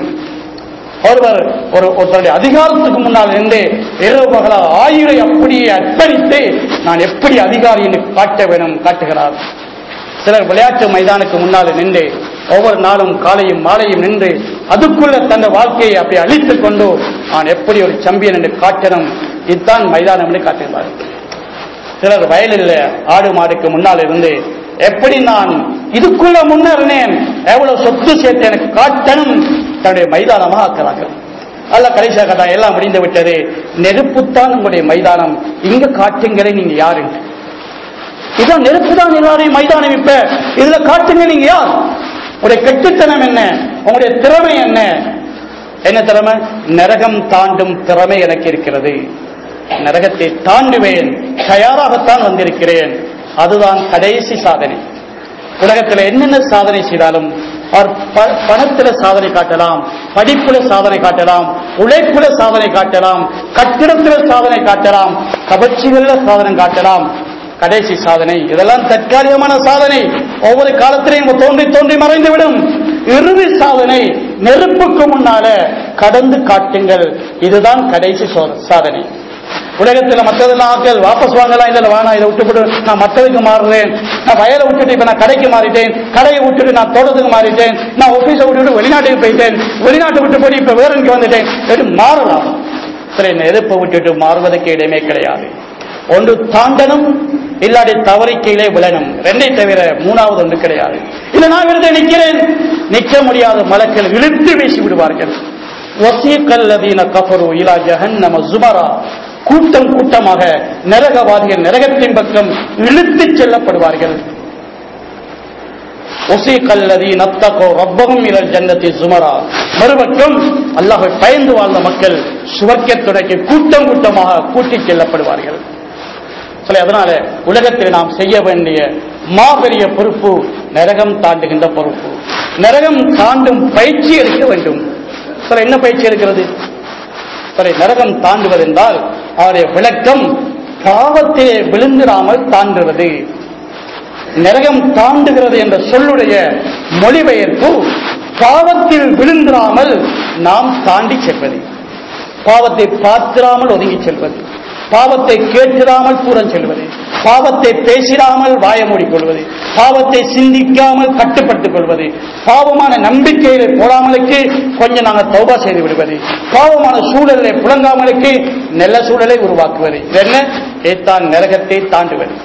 ஒருவர் ஒரு ஒருத்தருடைய அதிகாரத்துக்கு முன்னால் நின்று இரவு பகலாக ஆயுளை அப்படியே அர்ப்பணித்து நான் எப்படி அதிகாரி என்று காட்ட வேணும் காட்டுகிறார் சிலர் விளையாட்டு மைதானுக்கு முன்னால் நின்று ஒவ்வொரு நாளும் காலையும் மாலையும் நின்று அதுக்குள்ள தன் வாழ்க்கையை அப்படி அழித்துக் கொண்டு நான் எப்படி ஒரு சம்பியன் என்று காட்டணும் இதுதான் மைதானம் என்று காட்டுகிறார் சிலர் வயலில் ஆடு மாடுக்கு முன்னால் இருந்து எப்படி நான் இதுக்குள்ள முன்னேறினேன் எவ்வளவு சொத்து சேர்த்து எனக்கு காட்டணும் தன்னுடைய மைதானமாக ஆக்கிறார்கள் அல்ல கடைசியாக கதா எல்லாம் முடிந்து விட்டது நெருப்புத்தான் உங்களுடைய மைதானம் இங்க காட்டுங்களே நீங்க யாரு இதான் நெருப்பு தான் எல்லாரையும் மைதானம் இப்ப இதுல காட்டுங்க நீங்க யார் உங்களுடைய கெட்டுத்தனம் என்ன உங்களுடைய திறமை என்ன என்ன திறமை நரகம் தாண்டும் திறமை எனக்கு இருக்கிறது நரகத்தை தாண்டுவேன் தயாராகத்தான் வந்திருக்கிறேன் அதுதான் கடைசி சாதனை உலகத்தில் என்னென்ன சாதனை செய்தாலும் அவர் ப- பணத்துல சாதனை காட்டலாம் படிப்புல சாதனை காட்டலாம் உழைப்புல சாதனை காட்டலாம் கட்டிடத்துல சாதனை காட்டலாம் கவர்ச்சிகள்ல சாதனை காட்டலாம் கடைசி சாதனை இதெல்லாம் தற்காலிகமான சாதனை ஒவ்வொரு காலத்திலையும் தோன்றி தோன்றி மறைந்துவிடும் இறுதி சாதனை நெருப்புக்கு முன்னால கடந்து காட்டுங்கள் இதுதான் கடைசி சோ- சாதனை உலகத்துல மற்றதெல்லாம் ஆட்கள் வாபஸ் வாங்கலாம் இல்ல வேணாம் இதை விட்டுவிட்டு நான் மற்றதுக்கு மாறுறேன் நான் வயலை விட்டுட்டு இப்ப நான் கடைக்கு மாறிட்டேன் கடையை விட்டுட்டு நான் தோட்டத்துக்கு மாறிட்டேன் நான் ஆபீஸை விட்டுட்டு வெளிநாட்டுக்கு போயிட்டேன் வெளிநாட்டை விட்டு போய் இப்ப வேற இங்க வந்துட்டேன் என்று மாறலாம் சரி நெருப்பை விட்டுட்டு மாறுவதற்கு இடமே கிடையாது ஒன்று தாண்டனும் இல்லாடி தவறி கீழே விழணும் ரெண்டை தவிர மூணாவது ஒன்று கிடையாது இல்ல நான் விருதை நிற்கிறேன் நிற்க முடியாத மலக்கள் இழுத்து வீசி விடுவார்கள் வசீக்கல்லதீன கஃபரு இலா ஜஹன்னம ஜுமரா கூட்டம் கூட்டமாக நரகவாதிகள் நரகத்தின் பக்கம் இழுத்துச் செல்லப்படுவார்கள் ஒசீக்கல்லதி நத்தகோ ரப்பகும் இலல் ஜன்னத்தி சுமரா மறுபக்கம் அல்லாஹை பயந்து வாழ்ந்த மக்கள் சுவர்க்கத்துடைக்கு கூட்டம் கூட்டமாக கூட்டிச் செல்லப்படுவார்கள் சரி அதனால உலகத்தில் நாம் செய்ய வேண்டிய மாபெரிய பொறுப்பு நரகம் தாண்டுகின்ற பொறுப்பு நரகம் தாண்டும் பயிற்சி எடுக்க வேண்டும் சரி என்ன பயிற்சி எடுக்கிறது சரி நரகம் தாண்டுவது என்றால் அவருடைய விளக்கம் பாவத்திலே விழுந்திராமல் தாண்டுவது நரகம் தாண்டுகிறது என்ற சொல்லுடைய மொழிபெயர்ப்பு பாவத்தில் விழுந்திராமல் நாம் தாண்டி செல்வது பாவத்தை பார்த்திராமல் ஒதுங்கி செல்வது பாவத்தை கேட்டிராமல் தூரம் செல்வது பாவத்தை பேசிடாமல் வாய மூடிக்கொள்வது பாவத்தை சிந்திக்காமல் கட்டுப்படுத்திக் கொள்வது பாவமான நம்பிக்கையிலே போடாமலுக்கு கொஞ்சம் நாங்கள் தௌபா செய்து விடுவது பாவமான சூழலை புழங்காமலுக்கு நல்ல சூழலை உருவாக்குவது இது என்ன ஏத்தான் நரகத்தை தாண்டுவது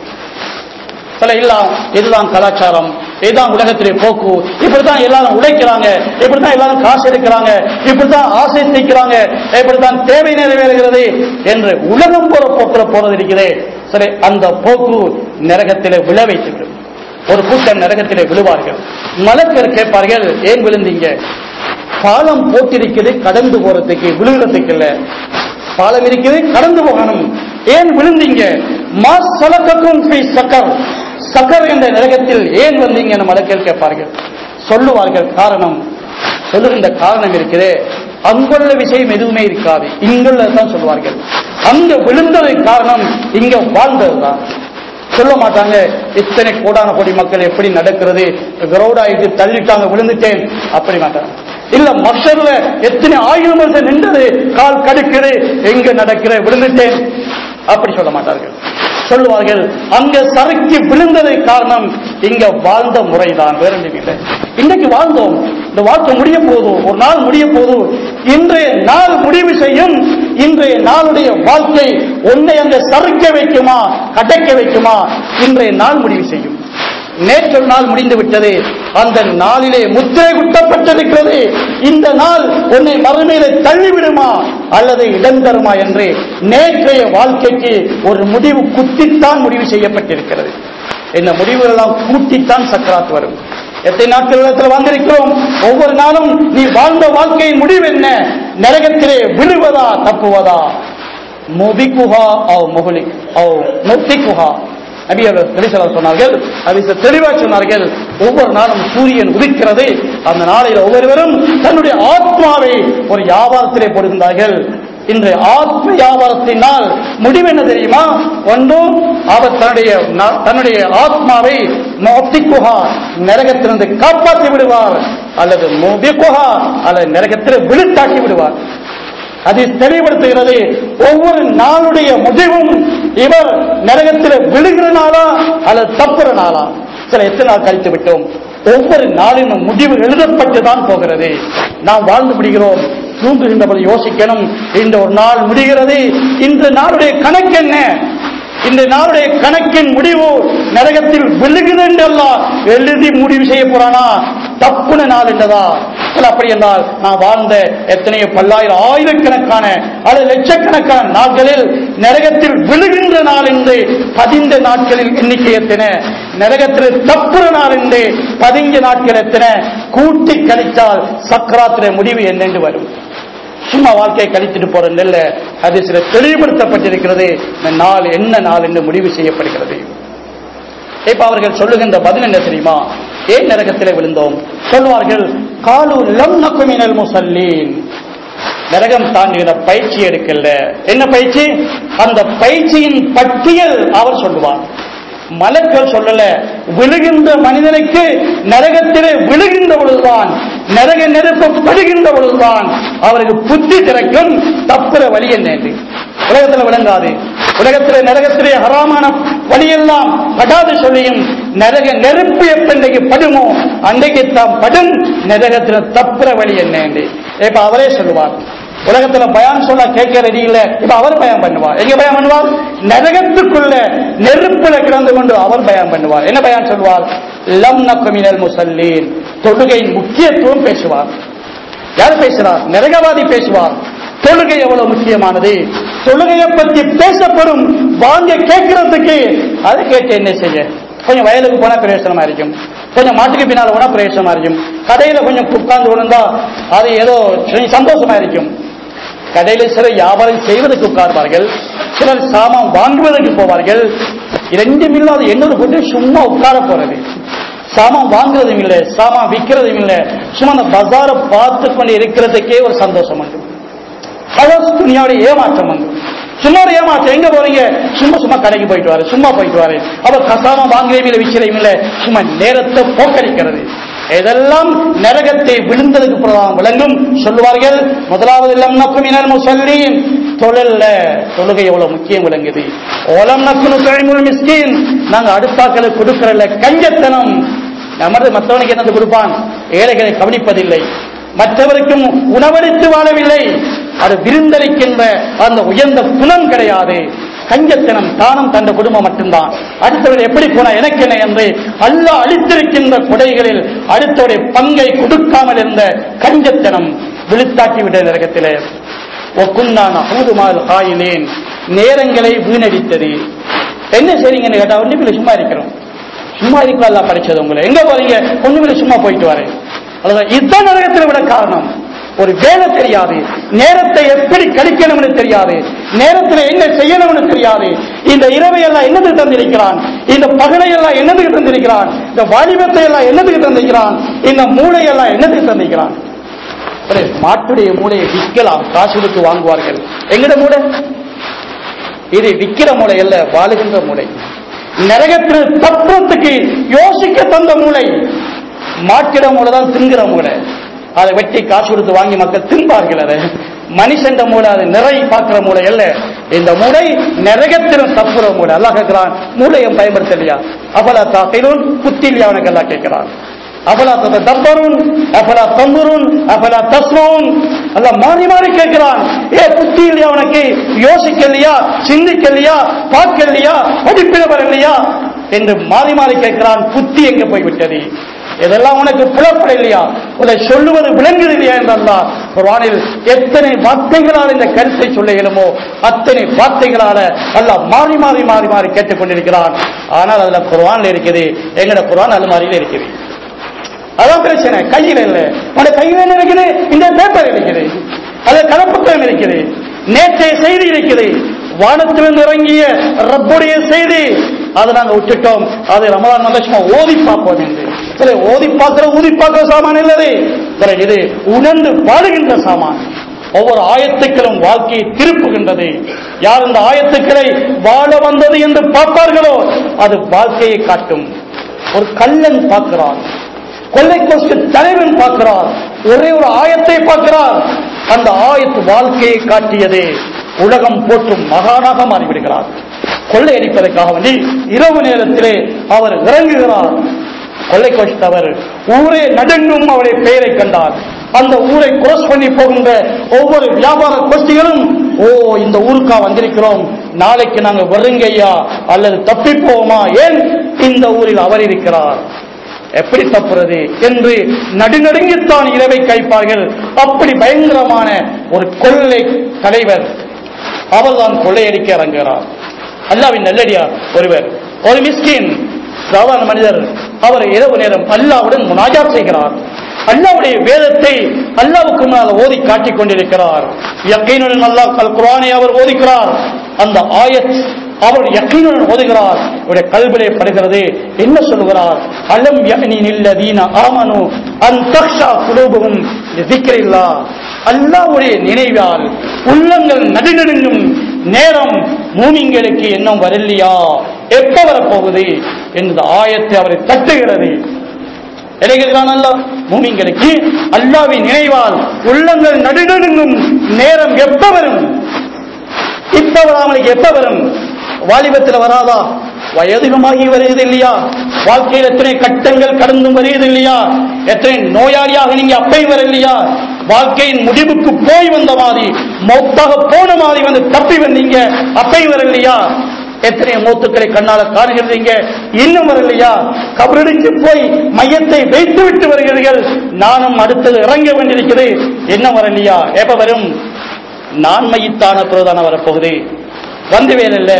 சில எல்லாம் இதுதான் கலாச்சாரம் இதுதான் உலகத்திலே போக்கு இப்படித்தான் எல்லாரும் உழைக்கிறாங்க இப்படித்தான் எல்லாரும் காசு எடுக்கிறாங்க இப்படித்தான் ஆசை தைக்கிறாங்க இப்படித்தான் தேவை நிறைவேறுகிறது என்று உலகம் போற போக்கில் போறது இருக்கிறதே சரி அந்த போக்கு நரகத்திலே விழ வைத்துவிடும் ஒரு கூட்டம் நரகத்திலே விழுவார்கள் மலக்கர் கேட்பார்கள் ஏன் விழுந்தீங்க பாலம் போட்டிருக்கிறது கடந்து போறதுக்கு விழுகிறதுக்கு இல்ல பாலம் இருக்குது கடந்து போகணும் ஏன் விழுந்தீங்க மா சலக்கக்கும் ஃபீ சக்கர் சக்கர் என்ற நரகத்தில் ஏன் வந்தீங்க என மலக்கள் கேட்பார்கள் சொல்லுவார்கள் காரணம் சொல்லுகின்ற காரணம் இருக்கிறே அங்குள்ள விஷயம் எதுவுமே இருக்காது இங்குள்ள தான் சொல்லுவார்கள் அங்க விழுந்தது காரணம் இங்க வாழ்ந்ததுதான் சொல்ல மாட்டாங்க இத்தனை கோடான கோடி மக்கள் எப்படி நடக்கிறது கிரௌட் ஆயிட்டு தள்ளிட்டாங்க விழுந்துட்டேன் அப்படி மாட்டாங்க இல்ல மஷர்ல எத்தனை ஆயிரம் வருஷம் நின்றது கால் கடுக்குது எங்க நடக்கிற விழுந்துட்டேன் அப்படி சொல்ல மாட்டார்கள் சொல்லுவார்கள் அங்க சறுக்கி விழுந்ததை காரணம் இங்க வாழ்ந்த முறைதான் வேற ஒன்றும் இல்லை இன்னைக்கு வாழ்ந்தோம் இந்த வாழ்க்கை முடிய போதும் ஒரு நாள் முடிய போதும் இன்றைய நாள் முடிவு செய்யும் இன்றைய நாளுடைய வாழ்க்கை உன்னை அங்க சறுக்க வைக்குமா கடக்க வைக்குமா இன்றைய நாள் முடிவு செய்யும் நேற்று நாள் முடிந்து விட்டது அந்த நாளிலே முத்திரை குட்டப்பட்டிருக்கிறது இந்த நாள் உன்னை மறுமையிலே தள்ளிவிடுமா அல்லது இடம் தருமா என்று நேற்றைய வாழ்க்கைக்கு ஒரு முடிவு குத்தித்தான் முடிவு செய்யப்பட்டிருக்கிறது இந்த முடிவுகள் எல்லாம் கூட்டித்தான் சக்கராத் வரும் எத்தனை நாட்கள் உலகத்தில் வந்திருக்கிறோம் ஒவ்வொரு நாளும் நீ வாழ்ந்த வாழ்க்கையின் முடிவு என்ன நரகத்திலே விழுவதா தப்புவதா முபிக்குஹா அவ் முகுலி அவ் முத்திக்குஹா நபி அவர்கள் தெளிசலா சொன்னார்கள் அது தெளிவா சொன்னார்கள் ஒவ்வொரு நாளும் சூரியன் உதிக்கிறது அந்த நாளையில் ஒவ்வொருவரும் தன்னுடைய ஆத்மாவை ஒரு வியாபாரத்திலே போடுகின்றார்கள் இன்று ஆத்ம வியாபாரத்தினால் முடிவு என்ன தெரியுமா ஒன்றும் அவர் தன்னுடைய ந- தன்னுடைய ஆத்மாவை மொத்திக்குஹா நரகத்திலிருந்து காப்பாற்றி விடுவார் அல்லது மோபிக்குஹா அல்லது நரகத்தில் விழுத்தாக்கி விடுவார் அதை தெளிவுபடுத்துகிறது ஒவ்வொரு நாளுடைய முடிவும் இவர் நரகத்தில் விழுகிற நாளா அல்லது தப்புற நாளா சில எத்தனை நாள் கழித்து விட்டோம் ஒவ்வொரு நாளின் முடிவு எழுதப்பட்டு தான் போகிறது நாம் வாழ்ந்து விடுகிறோம் தூங்குகின்றபோது யோசிக்கணும் இந்த ஒரு நாள் முடிகிறது இந்த நாளுடைய கணக்கு என்ன இந்த நாளுடைய கணக்கின் முடிவு நரகத்தில் விழுகுது என்றெல்லாம் எழுதி முடிவு செய்ய போறானா தப்புன நாள் என்றதா இல்ல அப்படி என்றால் நான் வாழ்ந்த எத்தனையோ பல்லாயிரம் ஆயிரக்கணக்கான அல்லது லட்சக்கணக்கான நாட்களில் நரகத்தில் விழுகின்ற நாள் என்று பதிந்த நாட்களில் எண்ணிக்கை எத்தனை நரகத்தில் தப்புற நாள் என்று பதிஞ்ச நாட்கள் எத்தனை கூட்டி கழித்தால் சக்கராத்திர முடிவு என்னென்று வரும் சும்மா வாழ்க்கையை கழித்துட்டு போற நெல்ல அது சில தெளிவுபடுத்தப்பட்டிருக்கிறது இந்த நாள் என்ன நாள் என்று முடிவு செய்யப்படுகிறது இப்ப அவர்கள் சொல்லுகின்ற பதில் என்ன தெரியுமா ஏன் நரகத்திலே விழுந்தோம் சொல்வார்கள் காலு லம் நக்குமினல் முசல்லீன் நரகம் தாண்டுகிற பயிற்சி எடுக்கல என்ன பயிற்சி அந்த பயிற்சியின் பட்டியல் அவர் சொல்லுவார் மலக்கள் சொல்லல விழுகின்ற மனிதனுக்கு நரகத்திலே விழுகின்ற பொழுதுதான் நரக நெருப்பு படுகின்ற பொழுதுதான் அவருக்கு புத்தி திறக்கும் தப்புற வழி என்ன என்று உலகத்தில் விளங்காது உலகத்திலே நரகத்திலே ஹராமான வழியெல்லாம் படாது சொல்லியும் நரக நெருப்பு எப்ப இன்றைக்கு படுமோ அன்றைக்கு தாம் படும் நரகத்தில் தப்புற வழி என்ன என்று இப்ப அவரே சொல்லுவார் உலகத்துல பயான் சொல்ல கேட்க ரெடி இல்ல இப்ப அவர் பயம் பண்ணுவார் எங்க பயம் பண்ணுவார் நரகத்துக்குள்ள நெருப்புல கிடந்து கொண்டு அவர் பயம் பண்ணுவார் என்ன பயான் சொல்வார் லம் நக்கமினல் முசல்லீன் தொழுகையின் முக்கியத்துவம் பேசுவார் யார் பேசுறார் நரகவாதி பேசுவார் தொழுகை எவ்வளவு முக்கியமானது தொழுகையை பற்றி பேசப்படும் வாங்க கேட்கறதுக்கு அதை கேட்டு என்ன செய்ய கொஞ்சம் வயலுக்கு போனா பிரயோசனமா இருக்கும் கொஞ்சம் மாட்டுக்கு பின்னால போனா பிரயோசனமா இருக்கும் கடையில கொஞ்சம் உட்கார்ந்து விழுந்தா அது ஏதோ கொஞ்சம் சந்தோஷமா இருக்கும் கடையில சிலர் வியாபாரம் செய்வதற்கு உட்கார்வார்கள் சிலர் சாமான் வாங்குவதற்கு போவார்கள் இரண்டும் இல்லாத என்னது கொண்டு சும்மா உட்கார போறது சாமான் வாங்குறதும் இல்லை சாமான் விற்கிறதும் இல்லை சும்மா அந்த பஜாரை பார்த்து கொண்டு இருக்கிறதுக்கே ஒரு சந்தோஷம் உண்டு அதாவது துணியாவுடைய ஏமாற்றம் வந்து சும்மா ஒரு ஏமாற்றம் எங்க போறீங்க சும்மா சும்மா கடைக்கு போயிட்டு வாரு சும்மா போயிட்டு வாரு அப்ப கசாம வாங்குறதும் இல்லை விற்கிறதும் இல்லை சும்மா நேரத்தை போக்கடிக்கிறது இதெல்லாம் நரகத்தை விழுந்ததுக்கு பிரதானம் விளங்கும் சொல்லுவார்கள் முதலாவது இல்லம் நோக்கும் இனர் முசல்லீன் தொழில்ல தொழுகை எவ்வளவு முக்கியம் விளங்குது ஓலம் நக்குனு தொழில்முறை மிஸ்கின் நாங்க அடுத்தாக்களுக்கு கொடுக்கறல கஞ்சத்தனம் நமது மற்றவனுக்கு என்னது கொடுப்பான் ஏழைகளை கவனிப்பதில்லை மற்றவருக்கும் உணவளித்து வாழவில்லை அது விருந்தளிக்கின்ற அந்த உயர்ந்த குணம் கிடையாது கஞ்சத்தனம் தானம் தந்த குடும்பம் மட்டும்தான் அடுத்தவர் எப்படி போனா எனக்கு என்ன என்று அல்லாஹ் அளித்திருக்கின்ற கொடைகளில் அடுத்தவருடைய பங்கை கொடுக்காமல் இருந்த கஞ்சத்தனம் விழுத்தாக்கி விட்ட நரகத்திலே ஒக்குன்னான அமுதுமால் ஆயினேன் நேரங்களை வீணடித்தது என்ன செய்றீங்கன்னு கேட்டா ஒன்றுமில்லை சும்மா இருக்கிறோம் சும்மா இருக்கலாம் எல்லாம் படிச்சது உங்களை எங்க போறீங்க ஒண்ணுமில்லை சும்மா போயிட்டு வரேன் அதான் இதுதான் நரகத்தில் விட காரணம் ஒரு வேலை தெரியாது நேரத்தை எப்படி கழிக்கணும்னு தெரியாது நேரத்தில் என்ன செய்யணும்னு தெரியாது இந்த இரவை எல்லாம் என்னதுக்கு தந்திருக்கிறான் இந்த பகலை எல்லாம் என்னதுக்கு தந்திருக்கிறான் இந்த வாலிபத்தை எல்லாம் என்னதுக்கு தந்திருக்கிறான் இந்த மூளை எல்லாம் என்னதுக்கு தந்திருக்கிறான் ஒரு மாட்டுடைய மூளையை விற்கலாம் காசு கொடுத்து வாங்குவார்கள் எங்கட மூளை இது விக்கிற மூளை அல்ல வாழுகின்ற மூளை நரகத்தில் தப்புறத்துக்கு யோசிக்க தந்த மூளை மாட்டிட மூளை தான் தின்கிற மூளை அதை வெட்டி காசு கொடுத்து வாங்கி மக்கள் தின்பார்கள் அதை மனுஷன் மூளை அது நிறை பார்க்கிற மூளை அல்ல இந்த மூளை நரகத்திலும் தப்புற மூளை அல்லாஹ் கேட்கிறான் மூளையை பயன்படுத்தலையா அபலா தாக்கையிலும் புத்திலியா அவனுக்கு எல்லாம் கேட்கிறான் அபலா தப்பரும் அபலா தம்புரும் அபலா தஸ்மவும் அல்ல மாறி மாறி கேட்கிறான் ஏ புத்தி இல்லையா உனக்கு யோசிக்கலையா சிந்திக்கலையா பார்க்கலையா படிப்பில் வரலையா என்று மாறி மாறி கேட்கிறான் புத்தி எங்க போய்விட்டது இதெல்லாம் உனக்கு புலப்பட இல்லையா உன்னை சொல்லுவது விளங்குது இல்லையா என்றால் குர்ஆனில் எத்தனை வார்த்தைகளால் இந்த கருத்தை சொல்ல இயலுமோ அத்தனை வார்த்தைகளால அல்லாஹ் மாறி மாறி மாறி மாறி கேட்டுக்கொண்டிருக்கிறான் ஆனால் அதுல குர்ஆன்ல இருக்குது எங்கட குர்ஆன் அலுமாரியில இருக்குது அதான் பிரச்சனை கையில் இல்லை உன கையில் என்ன இருக்குது இந்த பேப்பர் இருக்குது அது கலப்புத்தகம் இருக்குது நேற்றைய செய்தி இருக்குது வானத்திலிருந்து இறங்கிய ரப்புடைய செய்தி அதை நாங்க விட்டுட்டோம் அது ரமலான் வந்த சும்மா ஓதி பார்ப்போம் என்று சரி ஓதி பார்க்கிற ஊதி பார்க்கிற சாமான் இல்லது சரி இது உணர்ந்து பாடுகின்ற சாமான் ஒவ்வொரு ஆயத்துக்களும் வாழ்க்கையை திருப்புகின்றது யார் இந்த ஆயத்துக்களை வாழ வந்தது என்று பார்ப்பார்களோ அது வாழ்க்கையை காட்டும் ஒரு கல்லன் பார்க்கிறான் கொள்ளை கோஷ்ட தலைவன் பார்க்கிறார் ஒரே ஒரு ஆயத்தை பார்க்கிறார் அந்த ஆயத்து வாழ்க்கையை காட்டியது உலகம் போற்றும் மகானாக மாறிவிடுகிறார் கொள்ளையடிப்பதற்காக வேண்டி இரவு நேரத்திலே அவர் இறங்குகிறார் கொள்ளை கோஷ்டவர் ஊரே நடுங்கும் அவருடைய பெயரை கண்டார் அந்த ஊரை cross பண்ணி போகின்ற ஒவ்வொரு வியாபார கோஷ்டிகளும் ஓ இந்த ஊருக்கா வந்திருக்கிறோம் நாளைக்கு நாங்க வருங்கையா அல்லது தப்பி போவோமா ஏன் இந்த ஊரில் அவர் இருக்கிறார் எப்படி தப்புறது என்று நடுநடுங்கித்தான் இரவை கழிப்பார்கள் அப்படி பயங்கரமான ஒரு கொள்ளை தலைவர் அவர்தான் கொள்ளையடிக்க இறங்குகிறார் அல்லாவின் நல்லடியார் ஒருவர் ஒரு மிஸ்கின் சாதாரண மனிதர் அவர் இரவு நேரம் அல்லாவுடன் முனாஜாத் செய்கிறார் அல்லாவுடைய வேதத்தை அல்லாவுக்கு முன்னால் ஓதி காட்டிக் கொண்டிருக்கிறார் யக்கீனுடன் அல்லாஹ் அல் குர்ஆனை அவர் ஓதிக்கிறார் அந்த ஆயத் அவர் யக்கீனுடன் ஓதுகிறார் அவருடைய கல்விலே படுகிறது என்ன சொல்லுகிறார் அலம் யக்னி நில்லதீன ஆமனு அன் தக்ஷா குலூபுகும் லிக்ரில்லா அல்லாஹ்வுடைய நினைவால் உள்ளங்கள் நடுநடுங்கும் நேரம் மூமிங்களுக்கு இன்னும் வரலையா எப்ப வரப்போகுது என்ற ஆயத்தை அவரை தட்டுகிறது இடைகிறான் அல்ல மூமிங்களுக்கு அல்லாவின் நினைவால் உள்ளங்கள் நடுநடுங்கும் நேரம் எப்ப வரும் இப்ப வராமலுக்கு எப்ப வரும் வாலிபத்தில் வராதா வயதிகமாகி வருகிறது இல்லையா வாழ்க்கையில் எத்தனை கட்டங்கள் கடந்தும் வருகிறது இல்லையா எத்தனை நோயாளியாக நீங்க அப்பை வர இல்லையா வாழ்க்கையின் முடிவுக்கு போய் வந்த மாதிரி மௌத்தாக போன மாதிரி வந்து தப்பி வந்தீங்க அப்பையும் வரலையா எத்தனை மூத்துக்களை கண்ணால காணுகிறீங்க இன்னும் வரலையா கபரடிக்கு போய் மையத்தை வைத்து விட்டு வருகிறீர்கள் நானும் அடுத்தது இறங்க வேண்டியிருக்கிறது என்ன வரலையா எப்ப வரும் நான் மையத்தான பிறதான வரப்போகுது வந்து வேலையில்ல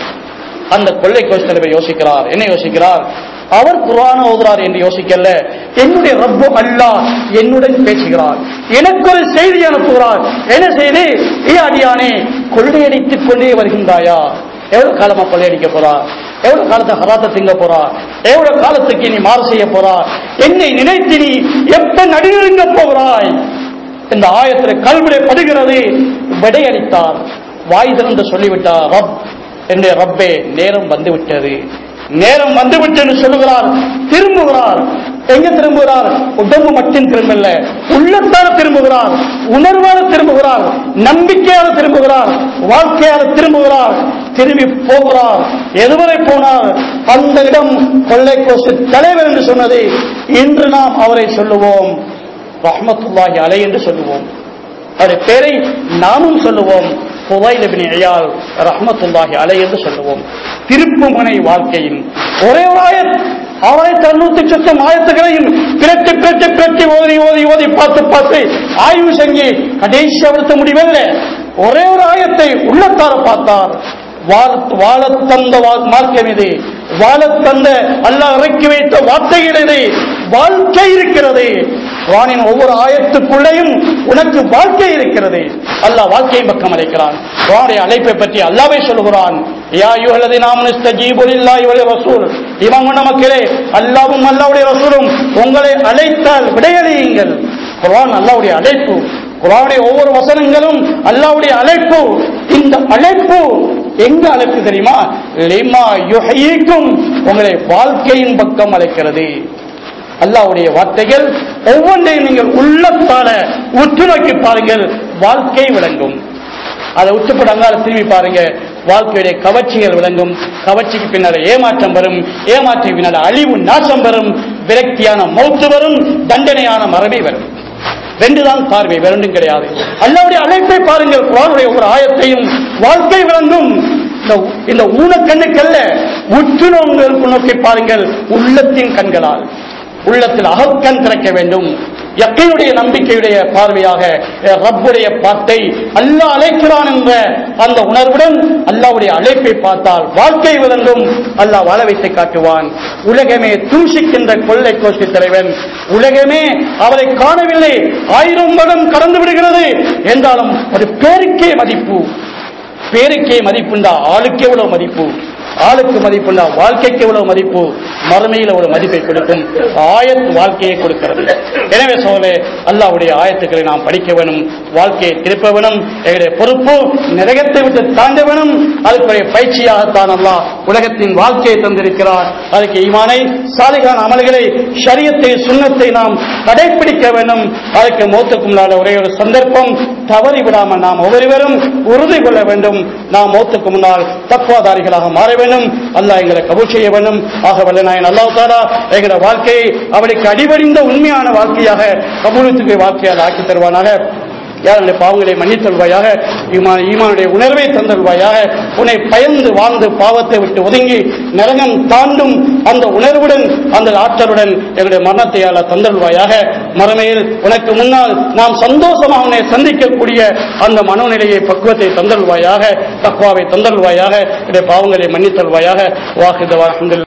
அந்த கொள்ளை கோஷ்டரை யோசிக்கிறார் என்ன யோசிக்கிறார் அவர் குர்ஆன ஓதுறார் என்று யோசிக்கல என்னுடைய ரப்பு அல்லாஹ் என்னுடன் பேசுகிறார் எனக்கு ஒரு செய்தி அனுப்புகிறார் என்ன செய்தி ஏ அடியானே கொள்ளையடித்துக் கொண்டே வருகின்றாயா எவ்வளவு காலமா கொள்ளையடிக்க போறா எவ்வளவு காலத்தை ஹராத்த திங்க போறா எவ்வளவு காலத்துக்கு நீ மாறு செய்ய போறா என்னை நினைத்து நீ எப்ப நடுநெருங்க போகிறாய் இந்த ஆயத்தில் கல்விலே படுகிறது விடையளித்தார் வாய் திறந்து சொல்லிவிட்டார் ரப் என்னுடைய ரப்பே நேரம் வந்து விட்டது நேரம் வந்துவிட்டு என்று சொல்லுகிறார் திரும்புகிறார் எங்க திரும்புகிறார் உடம்பு மட்டும் திரும்பல உள்ளத்தால் திரும்புகிறார் உணர்வால் திரும்புகிறார் நம்பிக்கையால் திரும்புகிறார் வாழ்க்கையால் திரும்புகிறார் திரும்பி போகிறார் எதுவரை போனார் அந்த இடம் கொள்ளை கோசு தலைவர் என்று சொன்னது இன்று நாம் அவரை சொல்லுவோம் ரஹ்மத்துல்லாஹி அலை என்று சொல்லுவோம் அவருடைய பேரை நாமும் சொல்லுவோம் புதைல் இப்னு இயால் ரஹ்மத்துல்லாஹி அலை என்று சொல்லுவோம் திருப்புமுனை வாழ்க்கையின் ஒரே ஒரு ஆயத் ஆயிரத்தி அறுநூத்தி சொச்சம் ஆயத்துகளையும் பிரட்டி பிரட்டி பிரட்டி ஓதி ஓதி ஓதி பார்த்து பார்த்து ஆய்வு செஞ்சு கடைசி அவர்த்த முடிவல்ல ஒரே ஒரு ஆயத்தை உள்ளத்தார பார்த்தார் வாழத் தந்த மார்க்கம் இது வாழத் தந்த அல்லாஹ் இறக்கி வைத்த வார்த்தைகள் இது வாழ்க்கை இருக்கிறது குரானின் ஒவ்வொரு ஆயத்துக்குள்ளேயும் உனக்கு வாழ்க்கை இருக்கிறது அல்லாஹ் வாழ்க்கையின் பக்கம் அழைக்கிறான் குரானுடைய அழைப்பை பற்றி அல்லாவே சொல்கிறான் யா யுஹல்லதி நாம் நிஸ்தஜீபுலில்லாஹி வல் ரசூல் இமாம் மக்களே அல்லாஹ்வும் அல்லாஹ்வுடைய ரசூலும் உங்களை அழைத்தால் விடையளியுங்கள் குரான் அல்லாஹ்வுடைய அழைப்பு குரானுடைய ஒவ்வொரு வசனங்களும் அல்லாஹ்வுடைய அழைப்பு இந்த அழைப்பு எங்க அழைப்பு தெரியுமா லிமா யுஹீக்கும் உங்களை வாழ்க்கையின் பக்கம் அழைக்கிறது அல்லாவுடைய வார்த்தைகள் ஒவ்வொன்றையும் நீங்கள் உள்ளத்தால உற்று நோக்கி பாருங்கள் வாழ்க்கை விளங்கும் அதை விட்டுப்பட அங்கால திரும்பி பாருங்க வாழ்க்கையுடைய கவர்ச்சிகள் விளங்கும் கவர்ச்சிக்கு பின்னால ஏமாற்றம் வரும் ஏமாற்றிக்கு பின்னால அழிவு நாசம் வரும் விரக்தியான மௌத்து வரும் தண்டனையான மரபை வரும் ரெண்டுதான் பார்வை வேறொன்றும் கிடையாது அல்லாவுடைய அழைப்பை பாருங்கள் குரானுடைய ஒரு ஆயத்தையும் வாழ்க்கை விளங்கும் இந்த இந்த ஊனக்கண்ணுக்கல்ல உற்று நோங்களுக்கு நோக்கி பாருங்கள் உள்ளத்தின் கண்களால் உள்ளத்தில் அகக்கண் திறக்க வேண்டும் யக்கையுடைய நம்பிக்கையுடைய பார்வையாக ரப்புடைய பாட்டை அல்லாஹ் அழைக்கிறான் என்ற அந்த உணர்வுடன் அல்லாவுடைய அழைப்பை பார்த்தால் வாழ்க்கை விளங்கும் அல்லாஹ் வாழ வைத்து காட்டுவான் உலகமே தூஷிக்கின்ற கொள்ளை கோஷ்டி தலைவன் உலகமே அவரை காணவில்லை ஆயிரம் வருடம் கடந்து விடுகிறது என்றாலும் ஒரு பேருக்கே மதிப்பு பேருக்கே மதிப்புண்டா ஆளுக்கு எவ்வளவு மதிப்பு ஆளுக்கு மதிப்புண்டா வாழ்க்கைக்கு எவ்வளவு மதிப்பு மறுமையில் ஒரு மதிப்பை கொடுக்கும் ஆயத் வாழ்க்கையை கொடுக்கிறது எனவே சோழே அல்லாவுடைய ஆயத்துக்களை நாம் படிக்க வேணும் வாழ்க்கையை திருப்ப வேணும் எங்களுடைய பொறுப்பு நிலையத்தை விட்டு தாண்ட வேணும் அதுக்குரிய பயிற்சியாகத்தான் அல்லாஹ் உலகத்தின் வாழ்க்கையை தந்திருக்கிறார் அதுக்கு ஈமானை சாலிகான அமல்களை ஷரியத்தை சுண்ணத்தை நாம் கடைபிடிக்க வேண்டும் அதுக்கு மௌத்துக்கும் முன்னால ஒரே ஒரு சந்தர்ப்பம் தவறி விடாமல் நாம் ஒவ்வொருவரும் உறுதி கொள்ள வேண்டும் நாம் மௌத்துக்கு முன்னால் தக்குவாதாரிகளாக மாற வேண்டும் அல்லாஹ் எங்களை கபூல் செய்ய வேண்டும் ஆக வல்ல நாயன் அல்லாஹ் தாலா எங்களுடைய வாழ்க்கையை அவளுக்கு அடிபடிந்த உண்மையான வாழ்க்கையாக கபூலத்துக்கு வாழ்க்கையால் ஆக்கி தருவானாக யாருடைய பாவங்களை மன்னித்தல்வாயாக ஈமான் ஈமானுடைய உணர்வை தந்தல்வாயாக உன்னை பயந்து வாழ்ந்து பாவத்தை விட்டு ஒதுங்கி நரகம் தாண்டும் அந்த உணர்வுடன் அந்த ஆற்றலுடன் எங்களுடைய மரணத்தை அல்ல தந்தல்வாயாக மறுமையில் உனக்கு முன்னால் நாம் சந்தோஷமாக உன்னை சந்திக்கக்கூடிய அந்த மனோநிலையை பக்குவத்தை தந்தல்வாயாக தக்குவாவை தந்தல்வாயாக என்னுடைய பாவங்களை மன்னித்தல்வாயாக வாக்குதவா